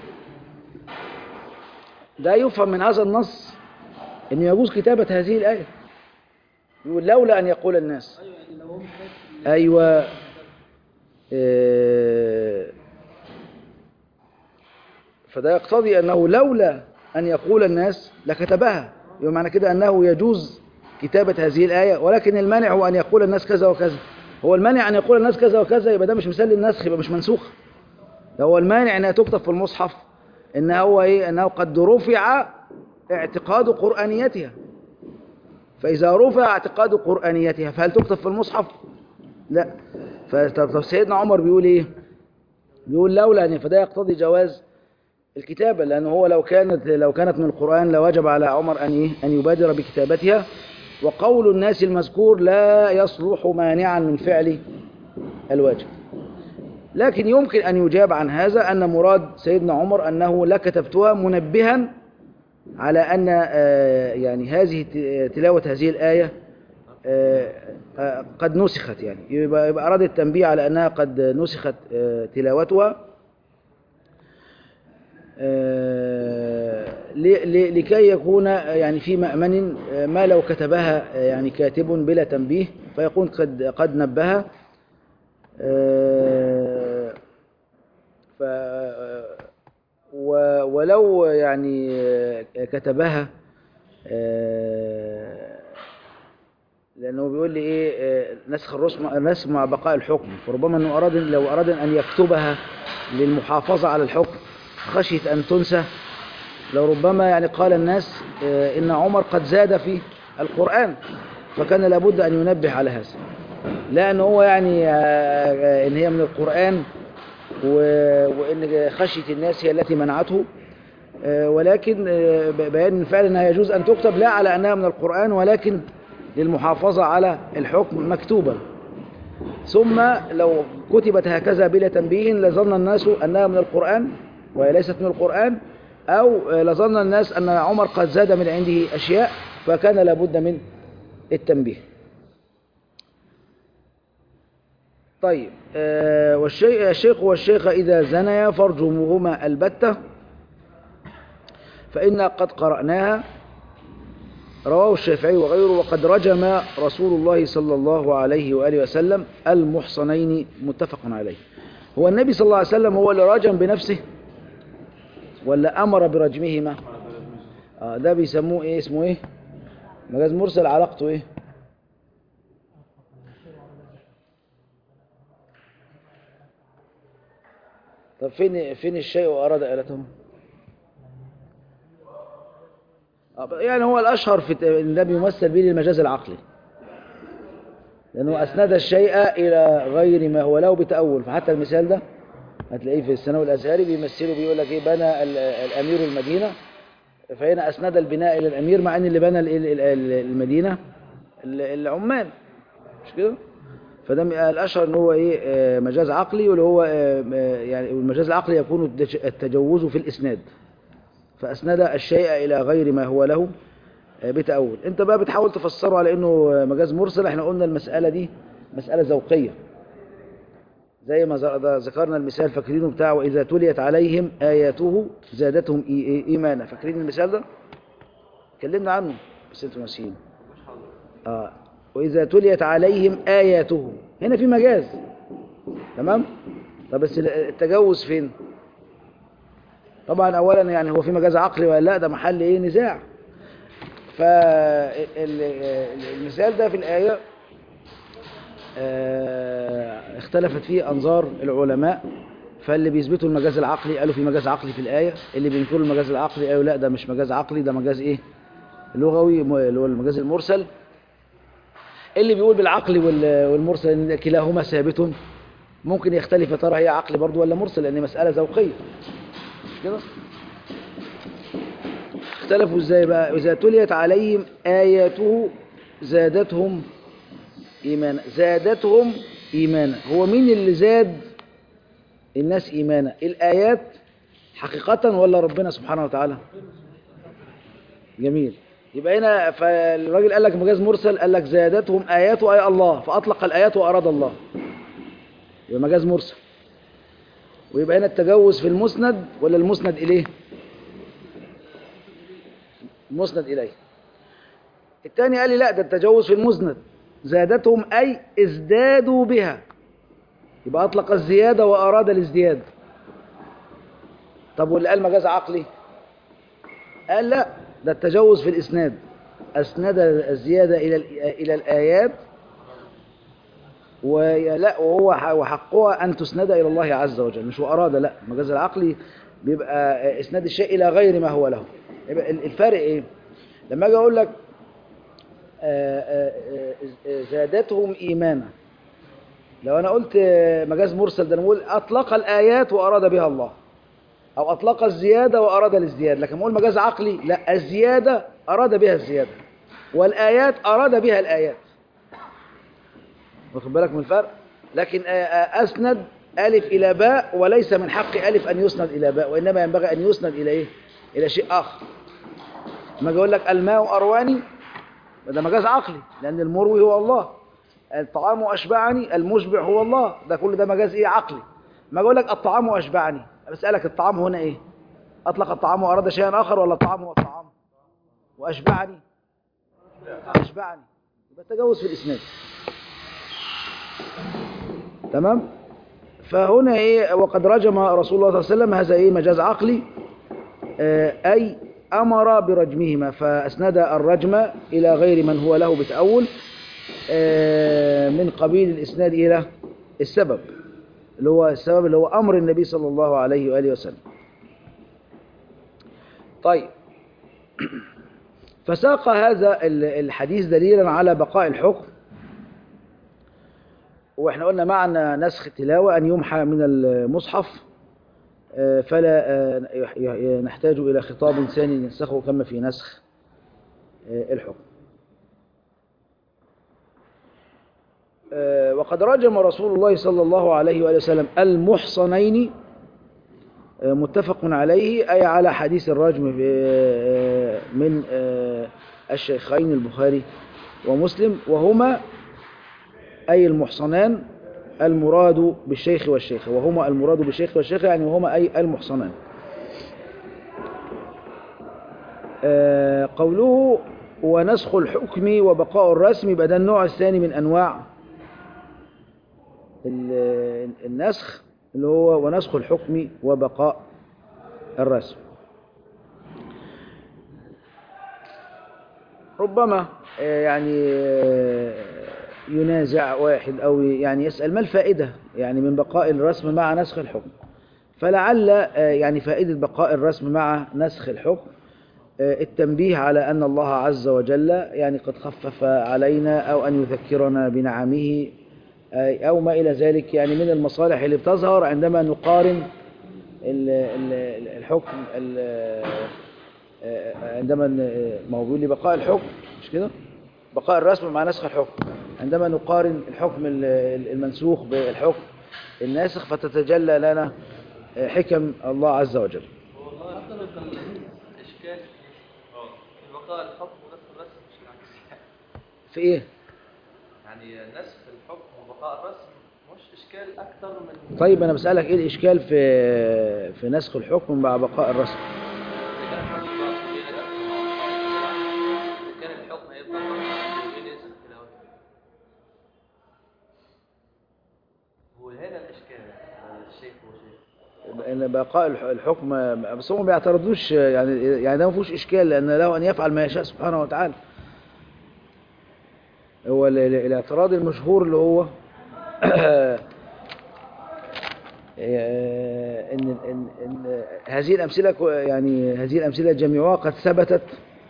ده يفهم من هذا النص أن يجوز كتابة هذه الآية يقول لولا أن يقول الناس ايوه يعني لو هو مش فاكر أيوة آه، فده يقتضي أنه لولا أن يقول الناس لكتبها يبقى معنى كده أنه يجوز كتابة هذه الآية ولكن المانع هو أن يقول الناس كذا وكذا هو المانع أن يقول الناس كذا وكذا يبقى ده مش مثال للنسخ يبقى مش منسوخ ده هو المانع أنها تكتب في المصحف إن هو إيه أنه قد رفع اعتقاد قرآنيتها فإذا رفع اعتقاد قرآنيتها فهل تكتب في المصحف؟ لا فطب سيدنا عمر بيقول إيه؟ بيقول لولا أن فده يقتضي جواز الكتابة لأنه هو لو كانت لو كانت من القرآن لوجب على عمر أن إيه؟ أن يبادر بكتابتها وقول الناس المذكور لا يصلح مانعا من فعل الواجب لكن يمكن أن يجاب عن هذا أن مراد سيدنا عمر أنه لا كتبتها منبها على أن آه، يعني هذه ت- تلاوة هذه الآية آه، آه، قد نسخت يعني يبقى يبقى أراد التنبيه على أنها قد نسخت آه، تلاوتها آه، ل- ل- لكي يكون يعني في مأمن آه، ما لو كتبها آه، يعني كاتب بلا تنبيه فيكون قد قد نبه آه، ف و- ولو يعني آه، كتبها آه، لأنه بيقول لي إيه آه، نسخ الرسم نسخ مع بقاء الحكم فربما أنه أراد لو أراد أن يكتبها للمحافظة على الحكم خشية أن تنسى لربما يعني قال الناس آه، إن عمر قد زاد في القرآن فكان لابد أن ينبه على هذا لأن هو يعني آه، آه، إن هي من القرآن و- وإن خشية الناس هي التي منعته آه، ولكن آه، ب- بيان فعلا أنها يجوز أن تكتب لا على أنها من القرآن ولكن للمحافظة على الحكم مكتوبا ثم لو كتبت هكذا بلا تنبيه لظن الناس أنها من القرآن وهي ليست من القرآن أو آه، لظن الناس أن عمر قد زاد من عنده أشياء فكان لابد من التنبيه طيب آه، والشيء الشيخ والشيخة إذا زنيا فارجموهما البتة فإنا قد قرأناها رواه الشافعي وغيره وقد رجم رسول الله صلى الله عليه وآله وسلم المحصنين متفق عليه هو النبي صلى الله عليه وسلم هو اللي رجم بنفسه ولا أمر برجمهما آه ده بيسموه إيه اسمه إيه مجاز مرسل علاقته إيه طب فين فين الشيء وأراد آلته آه، يعني هو الأشهر في ت- إن ده بيمثل به المجاز العقلي لأنه أسند الشيء إلى غير ما هو له بتأول فحتى المثال ده هتلاقيه في الثانوي الأزهري بيمثله بيقول لك إيه بنى ال- الأمير المدينة فهنا أسند البناء إلى الأمير مع أن اللي بنى ال- ال- ال- المدينة ال- العمال مش كده؟ فده م- الأشهر إن هو إيه آه، مجاز عقلي واللي هو آه، آه، يعني المجاز العقلي يكون التج- التجوز في الإسناد فأسند الشيء إلى غير ما هو له آه، بتأول أنت بقى بتحاول تفسره على إنه آه، مجاز مرسل إحنا قلنا المسألة دي مسألة ذوقية زي ما ز- ذكرنا المثال فاكرينه بتاع وإذا تليت عليهم آياته زادتهم إي- إي- إيمانا فاكرين المثال ده؟ اتكلمنا عنه بس انتوا ناسيين آه. وإذا تليت عليهم آياته هنا في مجاز تمام؟ طب بس التجوز فين؟ طبعا أولا يعني هو في مجاز عقلي ولا لا ده محل إيه نزاع فالمثال ده في الآية آه، اختلفت فيه أنظار العلماء فاللي بيثبتوا المجاز العقلي قالوا في مجاز عقلي في الآية اللي بينكروا المجاز العقلي قالوا لا ده مش مجاز عقلي ده مجاز إيه لغوي م- اللي هو المجاز المرسل اللي بيقول بالعقل وال- والمرسل إن كلاهما ثابت ممكن يختلف يا ترى هي عقل برضو ولا مرسل لأن مسألة ذوقية مش كده اختلفوا ازاي بقى إذا تليت عليهم آياته زادتهم إيمانا زادتهم إيمانا هو مين اللي زاد الناس إيمانا الآيات حقيقة ولا ربنا سبحانه وتعالى جميل يبقى هنا فالراجل قال لك مجاز مرسل قال لك زادتهم آياته أي الله فأطلق الآيات وأراد الله يبقى مجاز مرسل ويبقى هنا التجوز في المسند ولا المسند إليه المسند إليه الثاني قال لي لا ده التجوز في المسند زادتهم أي ازدادوا بها يبقى أطلق الزيادة وأراد الازدياد طب واللي قال مجاز عقلي قال لا ده التجوز في الإسناد أسند الزيادة إلى ال- إلى الآيات ولا وهو ح- وحقها أن تسند إلى الله عز وجل مش هو أراد لا المجاز العقلي بيبقى إسناد الشيء إلى غير ما هو له يبقى ال- الفرق إيه لما أجي أقول لك آه، آه، آه، زادتهم إيمانا لو أنا قلت آه، مجاز مرسل ده أنا بقول أطلق الآيات وأراد بها الله أو أطلق الزيادة وأراد الازدياد لكن أقول مجاز عقلي لا الزيادة أراد بها الزيادة والآيات أراد بها الآيات واخد بالك من الفرق لكن آه، آه، أسند ألف إلى باء وليس من حق ألف أن يسند إلى باء وإنما ينبغي أن يسند إلى إيه إلى شيء آخر لما أجي أقول لك الماء أرواني ده مجاز عقلي لأن المروي هو الله الطعام أشبعني المشبع هو الله ده كل ده مجاز إيه عقلي ما أقول لك الطعام أشبعني بسألك الطعام هنا إيه أطلق الطعام وأراد شيئا آخر ولا الطعام هو الطعام وأشبعني أشبعني يبقى التجوز في الإسناد تمام فهنا إيه وقد رجم رسول الله صلى الله عليه وسلم هذا إيه مجاز عقلي آه، أي أمر برجمهما فأسند الرجم إلى غير من هو له بتأول آه، من قبيل الإسناد إلى السبب اللي هو السبب اللي هو أمر النبي صلى الله عليه وآله وسلم طيب فساق هذا ال- الحديث دليلا على بقاء الحكم واحنا قلنا معنى نسخ التلاوة أن يمحى من المصحف آه، فلا آه، يح- يح- نحتاج إلى خطاب ثاني ينسخه كما في نسخ آه، الحكم آه، وقد رجم رسول الله صلى الله عليه وآله وسلم المحصنين آه، متفق عليه أي على حديث الرجم في- آه، من آه، الشيخين البخاري ومسلم وهما أي المحصنان المراد بالشيخ والشيخة وهما المراد بالشيخ والشيخة يعني وهما أي المحصنان آه، قوله ونسخ الحكم وبقاء الرسم يبقى ده النوع الثاني من أنواع ال- النسخ اللي هو ونسخ الحكم وبقاء الرسم ربما آه، يعني آه، ينازع واحد أو يعني يسأل ما الفائدة يعني من بقاء الرسم مع نسخ الحكم فلعل آه، يعني فائدة بقاء الرسم مع نسخ الحكم آه، التنبيه على أن الله عز وجل يعني قد خفف علينا أو أن يذكرنا بنعمه آه، أو ما إلى ذلك يعني من المصالح اللي بتظهر عندما نقارن ال- ال- الحكم ال- آه، عندما ن- ما هو بيقول لي بقاء الحكم مش كده بقاء الرسم مع نسخ الحكم عندما نقارن الحكم ال- ال- المنسوخ بالحكم الناسخ فتتجلى لنا آه، حكم الله عز وجل والله حتى لو كان اشكال في بقاء الحكم ونسخ الرسم مش العكس في إيه يعني نسخ الحكم وبقاء الرسم مش اشكال اكتر من طيب أنا بسألك إيه الإشكال في في نسخ الحكم مع بقاء الرسم إذا كان الحكم بقى طويل الأكثر مع بعض. إذا كان الحكم هيبقى طويل ينسخ التلاوة هو هنا الإشكال الشيخ هو شيخ ان بقاء الح- الحكم بس هم ما بيعترضوش يعني يعني ده ما فيهوش اشكال لان له ان يفعل ما يشاء سبحانه وتعالى هو ال- ال- الاعتراض المشهور اللي هو ان ان ان هذه الامثله كو- يعني هذه الامثله جميعها قد ثبتت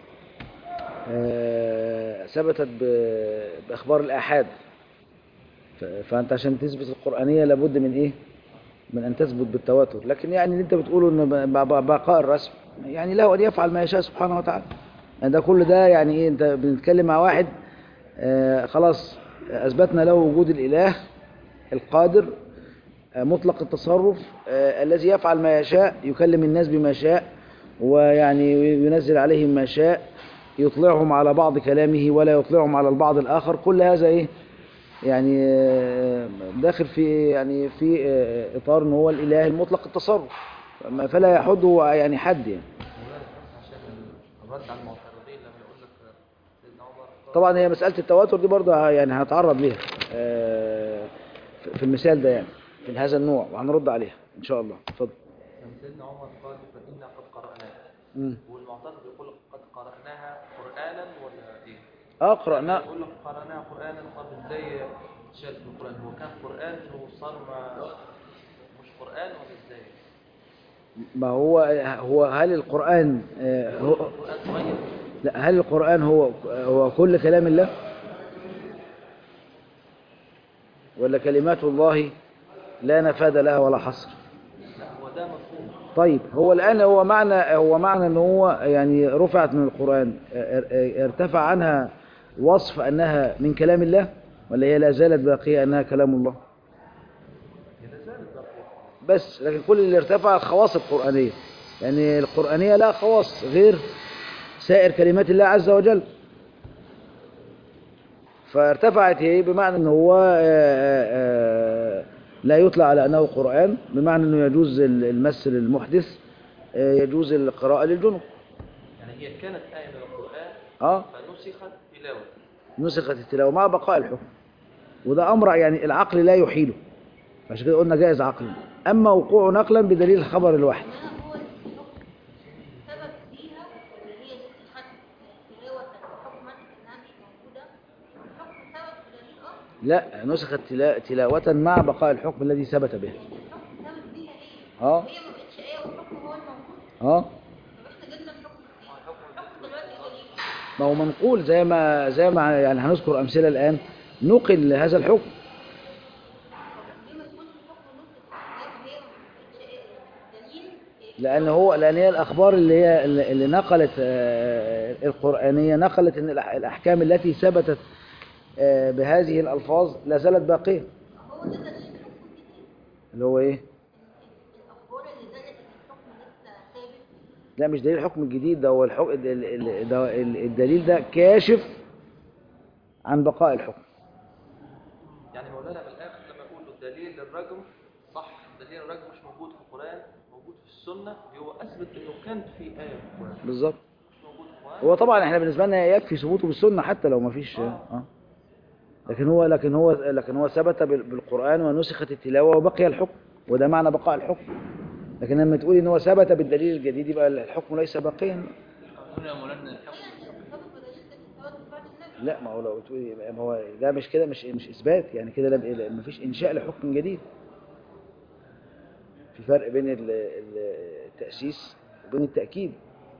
آه، ثبتت ب- باخبار الاحاد ف- فانت عشان تثبت القرانيه لابد من ايه من أن تثبت بالتواتر لكن يعني اللي أنت بتقوله أن ب- ب- بقاء الرسم يعني له أن يفعل ما يشاء سبحانه وتعالى يعني ده كل ده يعني إيه أنت بنتكلم مع واحد آه خلاص أثبتنا له وجود الإله القادر آه مطلق التصرف آه الذي يفعل ما يشاء يكلم الناس بما شاء ويعني ينزل عليهم ما شاء يطلعهم على بعض كلامه ولا يطلعهم على البعض الآخر كل هذا إيه يعني آه، داخل في يعني في آه، اطار ان هو الاله المطلق التصرف فما- فلا يحده يعني حد يعني عشان الرد على المعترضين لما يقول لك سيدنا عمر قال طبعا هي مساله التواتر دي برضه ه- يعني هنتعرض ليها آه، في في المثال ده يعني من هذا النوع وهنرد عليها ان شاء الله اتفضل لما سيدنا عمر قال فإنا قد قرأناها مم. والمعترض يقول لك قد قرأناها قرآنا ولا إيه؟ اقرا نعم يقول لك قرأناها قرآنا طب إزاي شال في القرآن هو كان قرآن وصار ما مش قرآن ولا إزاي؟ ما هو هو هل القران آه، هو القرآن صغير لا هل القران هو هو كل كلام الله ولا كلمات الله لا نفاد لها ولا حصر لا هو ده مفهوم طيب هو الآن هو معنى هو معنى ان هو يعني رفعت من القرآن ار- ار- ارتفع عنها وصف أنها من كلام الله ولا هي لا زالت باقية أنها كلام الله هي لا زالت باقية بس لكن كل اللي ارتفع الخواص القرآنية يعني القرآنية لا خواص غير سائر كلمات الله عز وجل فارتفعت هي بمعنى ان هو آه، آه، لا يطلع على انه قرآن بمعنى انه يجوز المس للمحدث آه، يجوز القراءة للجنوب يعني هي كانت آية من القرآن اه فنسخت تلاوة نسخت التلاوة مع بقاء الحكم وده امر يعني العقل لا يحيله عشان كده قلنا جائز عقلا اما وقوعه نقلا بدليل الخبر الواحد انما هو الحكم سبب فيها اللي هي نسخت تلاوة حكما انها مش موجودة الحكم سبب في دليل اخر لا نسخت تلا- تلاوة مع بقاء الحكم الذي ثبت به الحكم سبب فيها ايه؟ اه هي ما بقتش ايه والحكم هو الموجود اه طب احنا جبنا الحكم ازاي؟ الحكم دلوقتي دليل ما هو منقول زي ما زي ما يعني هنذكر امثله الان نقل هذا الحكم ليه ما تكونش الحكم نسخ هي هي ما بقتش ايه دليل إيه؟ لان هو لان هي الاخبار اللي هي اللي اللي نقلت آه، القرانيه نقلت ان الأح- الاحكام التي ثبتت آه، بهذه الالفاظ لا زالت باقيه هو ده دليل الحكم الجديد اللي هو ايه الاخبار اللي زالت ان الحكم لسه ثابت لا مش دليل الحكم الجديد ده هو الحكم ده ال- الدليل ده كاشف عن بقاء الحكم يعني مولانا من الآخر لما يقول له دليل الرجم صح دليل الرجم مش موجود في القرآن موجود في السنة هو أثبت إنه كانت في آية في القرآن بالظبط مش موجود في القرآن هو طبعا احنا بالنسبه لنا يكفي ثبوته بالسنه حتى لو ما فيش اه لكن هو لكن هو لكن هو ثبت بال- بالقران ونسخت التلاوه وبقي الحكم وده معنى بقاء الحكم لكن لما تقولي ان هو ثبت بالدليل الجديد يبقى الحكم ليس باقيا قلنا يا مولانا الحكم سبب دليل ثابت بعد النبي لا ما هو لو تقولي ما هو ده مش كده مش مش اثبات يعني كده لا- ما فيش انشاء لحكم جديد في فرق بين ال- ال- التاسيس وبين التاكيد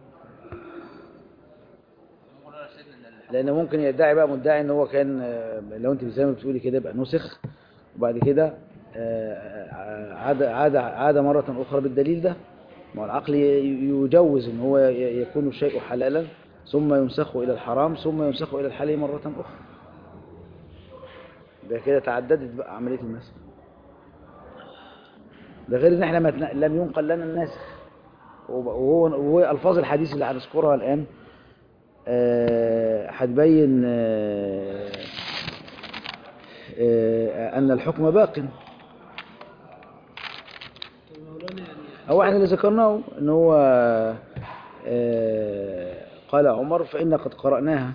مولانا سيدنا ان الحكم لان ممكن يدعي بقى مدعي ان هو كان آه، لو انت زي ما بتقولي كده يبقى نسخ وبعد كده آه، عاد عاد عاد مره اخرى بالدليل ده ما هو العقل ي- يجوز ان هو ي- يكون الشيء حلالا ثم ينسخ الى الحرام ثم ينسخ الى الحلال مره اخرى ده كده تعددت بقى عمليه النسخ ده غير ان احنا ما تن- لم ينقل لنا الناسخ وب- وهو وهو الفاظ الحديث اللي هنذكرها الان آه، هتبين آه، آه، أن الحكم باق طب مولانا يعني هو احنا اللي ذكرناه ان هو آه، قال عمر فإن قد قرأناها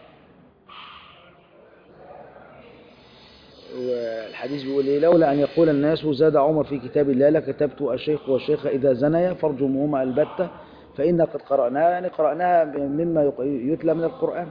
والحديث بيقول ايه لولا أن يقول الناس زاد عمر في كتاب الله لكتبت الشيخ والشيخة إذا زنيا فارجموهما البتة فإن قد قرأناها يعني قرأناها مما يق- يتلى من القرآن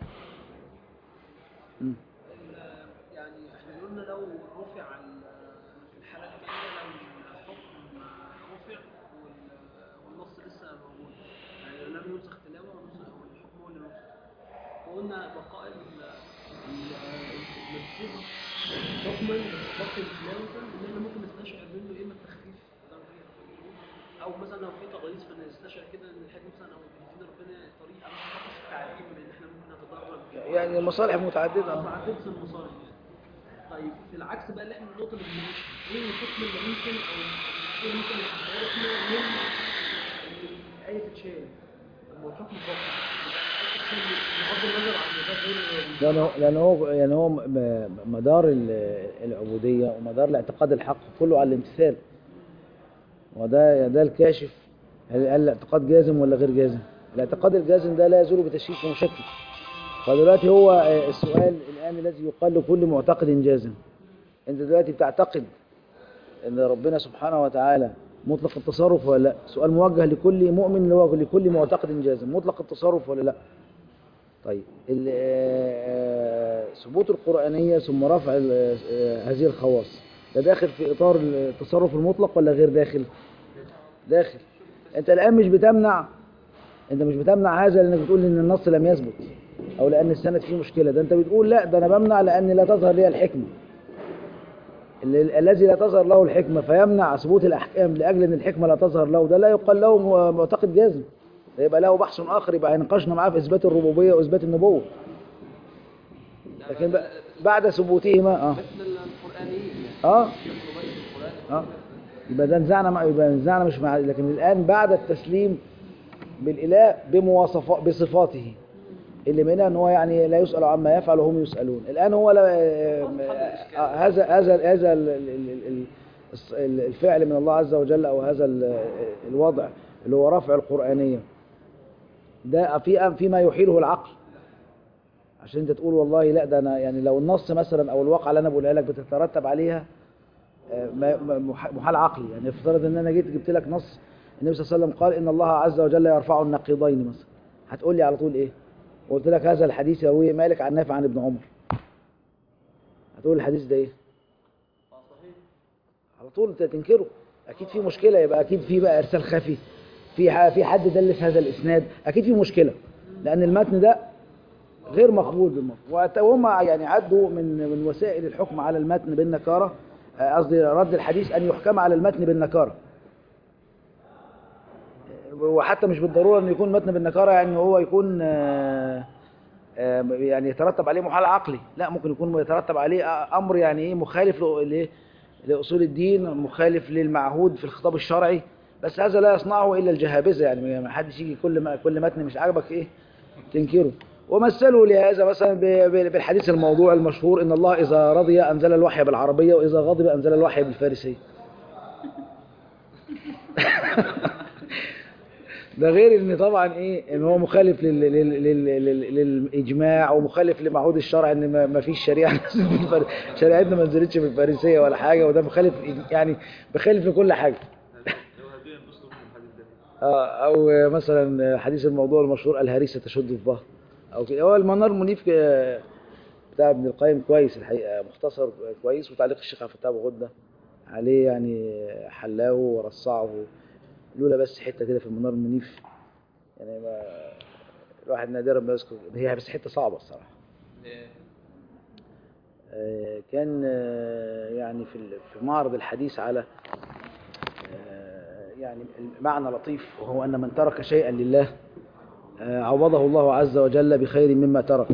م. يعني احنا قلنا لو رفع ال- في الحالة دي كده لو الحكم رفع وال- والنص لسه موجود يعني لم ينسخ تلاوة والنص- والحكم هو اللي نسخ وقلنا بقاء ال- ال- المنسوخ حكما بقي تلاوة ان احنا ممكن نستشعر منه ايه من التخفيف ده غير. او مثلا لو في تغليظ فنستشعر كده ان الحاجة مثلا او بيدينا ربنا طريقة مش فقط في التعليم ان احنا ممكن نتدرج يعني المصالح متعددة متعددة المصالح يعني. طيب في العكس بقى اللي احنا النقطة اللي بنناقشها ايه الحكم اللي ممكن او ايه اللي ممكن يتعرفنا من إن الآية تتشال هو الحكم فقط بغض النظر عن ده غير لأنه لأنه هو يعني هو م- م- مدار ال- العبودية ومدار الاعتقاد الحق كله على الامتثال وده ده الكاشف هل هل الاعتقاد جازم ولا غير جازم؟ الاعتقاد الجازم ده لا يزول بتشكيك ومشكك فدلوقتي هو آه، السؤال الآن الذي يقال لكل معتقد جازم أنت دلوقتي بتعتقد أن ربنا سبحانه وتعالى مطلق التصرف ولا لا سؤال موجه لكل مؤمن اللي هو لكل معتقد جازم مطلق التصرف ولا لا طيب ال- آه، ثبوت القرآنية ثم رفع ال- آه، هذه الخواص ده داخل في إطار التصرف المطلق ولا غير داخل داخل انت الآن مش بتمنع انت مش بتمنع هذا لانك بتقول ان النص لم يثبت او لان السند فيه مشكلة ده انت بتقول لا ده انا بمنع لان لا تظهر لي الحكمة ال- الذي لا تظهر له الحكمة فيمنع ثبوت الأحكام لأجل أن الحكمة لا تظهر له ده لا يقال له م- معتقد جازم ده يبقى له بحث آخر يبقى نقاشنا معاه في إثبات الربوبية وإثبات النبوة لكن ب- بعد ثبوتهما اه مثل القرآنيين يعني اه مثل بيت القرآن اه يبقى ده نزعنا مع يبقى نزعنا مش مع لكن الآن بعد التسليم بالإله بمواصفات بصفاته اللي منها ان هو يعني لا يسأل عما يفعل وهم يسألون الآن هو لا آه، آه، هذا هذا هذا ال- ال- ال- ال- الص- ال- الفعل من الله عز وجل او هذا ال- الوضع اللي هو رفع القرآنية ده في فيما يحيله العقل عشان انت تقول والله لا ده انا يعني لو النص مثلا او الواقعه اللي انا بقولها لك بتترتب عليها آه، ما- ما- مح- محال عقلي يعني افترض ان انا جيت جبت لك نص النبي صلى الله عليه وسلم قال ان الله عز وجل يرفع النقيضين مثلا هتقول لي على طول ايه وقلت لك هذا الحديث يرويه مالك عن نافع عن ابن عمر هتقول الحديث ده ايه على طول انت تنكره اكيد في مشكله يبقى اكيد في بقى ارسال خفي في ح- في حد دلس هذا الاسناد اكيد في مشكله لان المتن ده غير مقبول بالمرة وأت- وهم يعني عدوا من من وسائل الحكم على المتن بالنكاره آه، قصدي رد الحديث ان يحكم على المتن بالنكاره وحتى مش بالضروره انه يكون متن بالنكاره يعني هو يكون آه، آه، يعني يترتب عليه محال عقلي لا ممكن يكون يترتب عليه امر يعني ايه مخالف ل- ل- لاصول الدين مخالف للمعهود في الخطاب الشرعي بس هذا لا يصنعه الا الجهابذه يعني ما حدش يجي كل ما كل متن مش عاجبك ايه تنكره ومثلوا لهذا مثلا ب- ب- بالحديث الموضوع المشهور ان الله اذا رضي انزل الوحي بالعربيه واذا غضب انزل الوحي بالفارسيه ده غير ان طبعا ايه ان هو مخالف لل... لل... لل... لل... للاجماع ومخالف لمعهود الشرع ان ما- ما فيش شريعه نزلت بالفار... شريعتنا ما نزلتش بالفارسيه ولا حاجه وده مخالف يعني مخالف لكل حاجه لو هدوين بصوا من الحديث ده آه، او مثلا حديث الموضوع المشهور الهريسه تشد في ظهر او كده هو المنار المنيف آه، بتاع ابن القيم كويس الحقيقه مختصر كويس وتعليق الشيخ عبد الفتاح أبو غده عليه يعني حلاه ورصعه لولا بس حته كده في المنار المنيف يعني ما الواحد نادرا ما يذكر هي بس حته صعبه الصراحه إيه. آه، كان آه، يعني في ال- في معرض الحديث على آه، يعني معنى لطيف وهو أن من ترك شيئا لله آه، عوضه الله عز وجل بخير مما ترك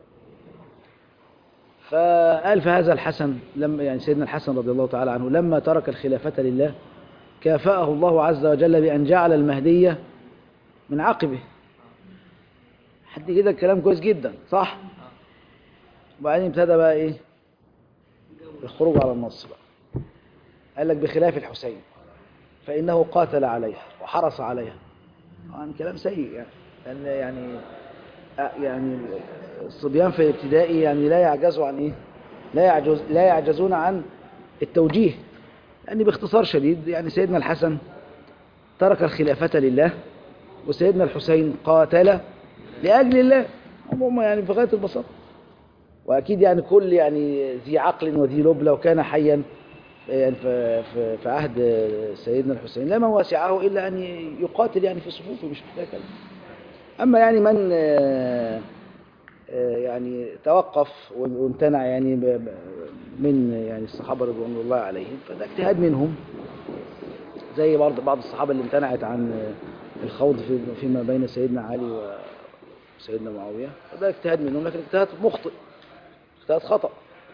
فقال فهذا الحسن لما يعني سيدنا الحسن رضي الله تعالى عنه لما ترك الخلافة لله كافأه الله عز وجل بأن جعل المهدية من عقبه حد كده الكلام كويس جدا صح وبعدين ابتدى بقى ايه الخروج على النص بقى قال لك بخلاف الحسين فإنه قاتل عليها وحرص عليها طبعا كلام سيء يعني لأن يعني آه يعني الصبيان في الابتدائي يعني لا يعجزوا عن ايه لا يعجز لا يعجزون عن التوجيه يعني باختصار شديد يعني سيدنا الحسن ترك الخلافة لله وسيدنا الحسين قاتل لأجل الله هم يعني في غاية البساطة وأكيد يعني كل يعني ذي عقل وذي لب لو كان حيا يعني في, في, في عهد سيدنا الحسين لما وسعه إلا أن يقاتل يعني في صفوفه مش محتاج كلام أما يعني من آه، آه، يعني توقف وامتنع يعني ب- ب- من يعني الصحابة رضوان الله عليهم فده اجتهاد منهم زي برضه بعض الصحابة اللي امتنعت عن آه، الخوض في فيما بين سيدنا علي وسيدنا معاوية فده اجتهاد منهم لكن اجتهاد مخطئ اجتهاد خطأ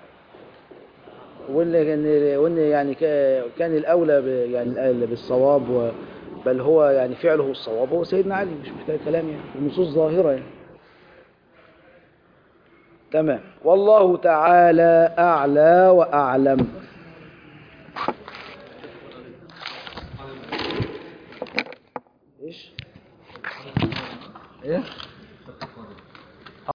وان وان وان يعني كا- كان الاولى ب- يعني الأولى بالصواب و بل هو يعني فعله الصواب هو سيدنا علي مش محتاج كلام يعني النصوص ظاهره يعني تمام والله تعالى اعلى واعلم ايش ايه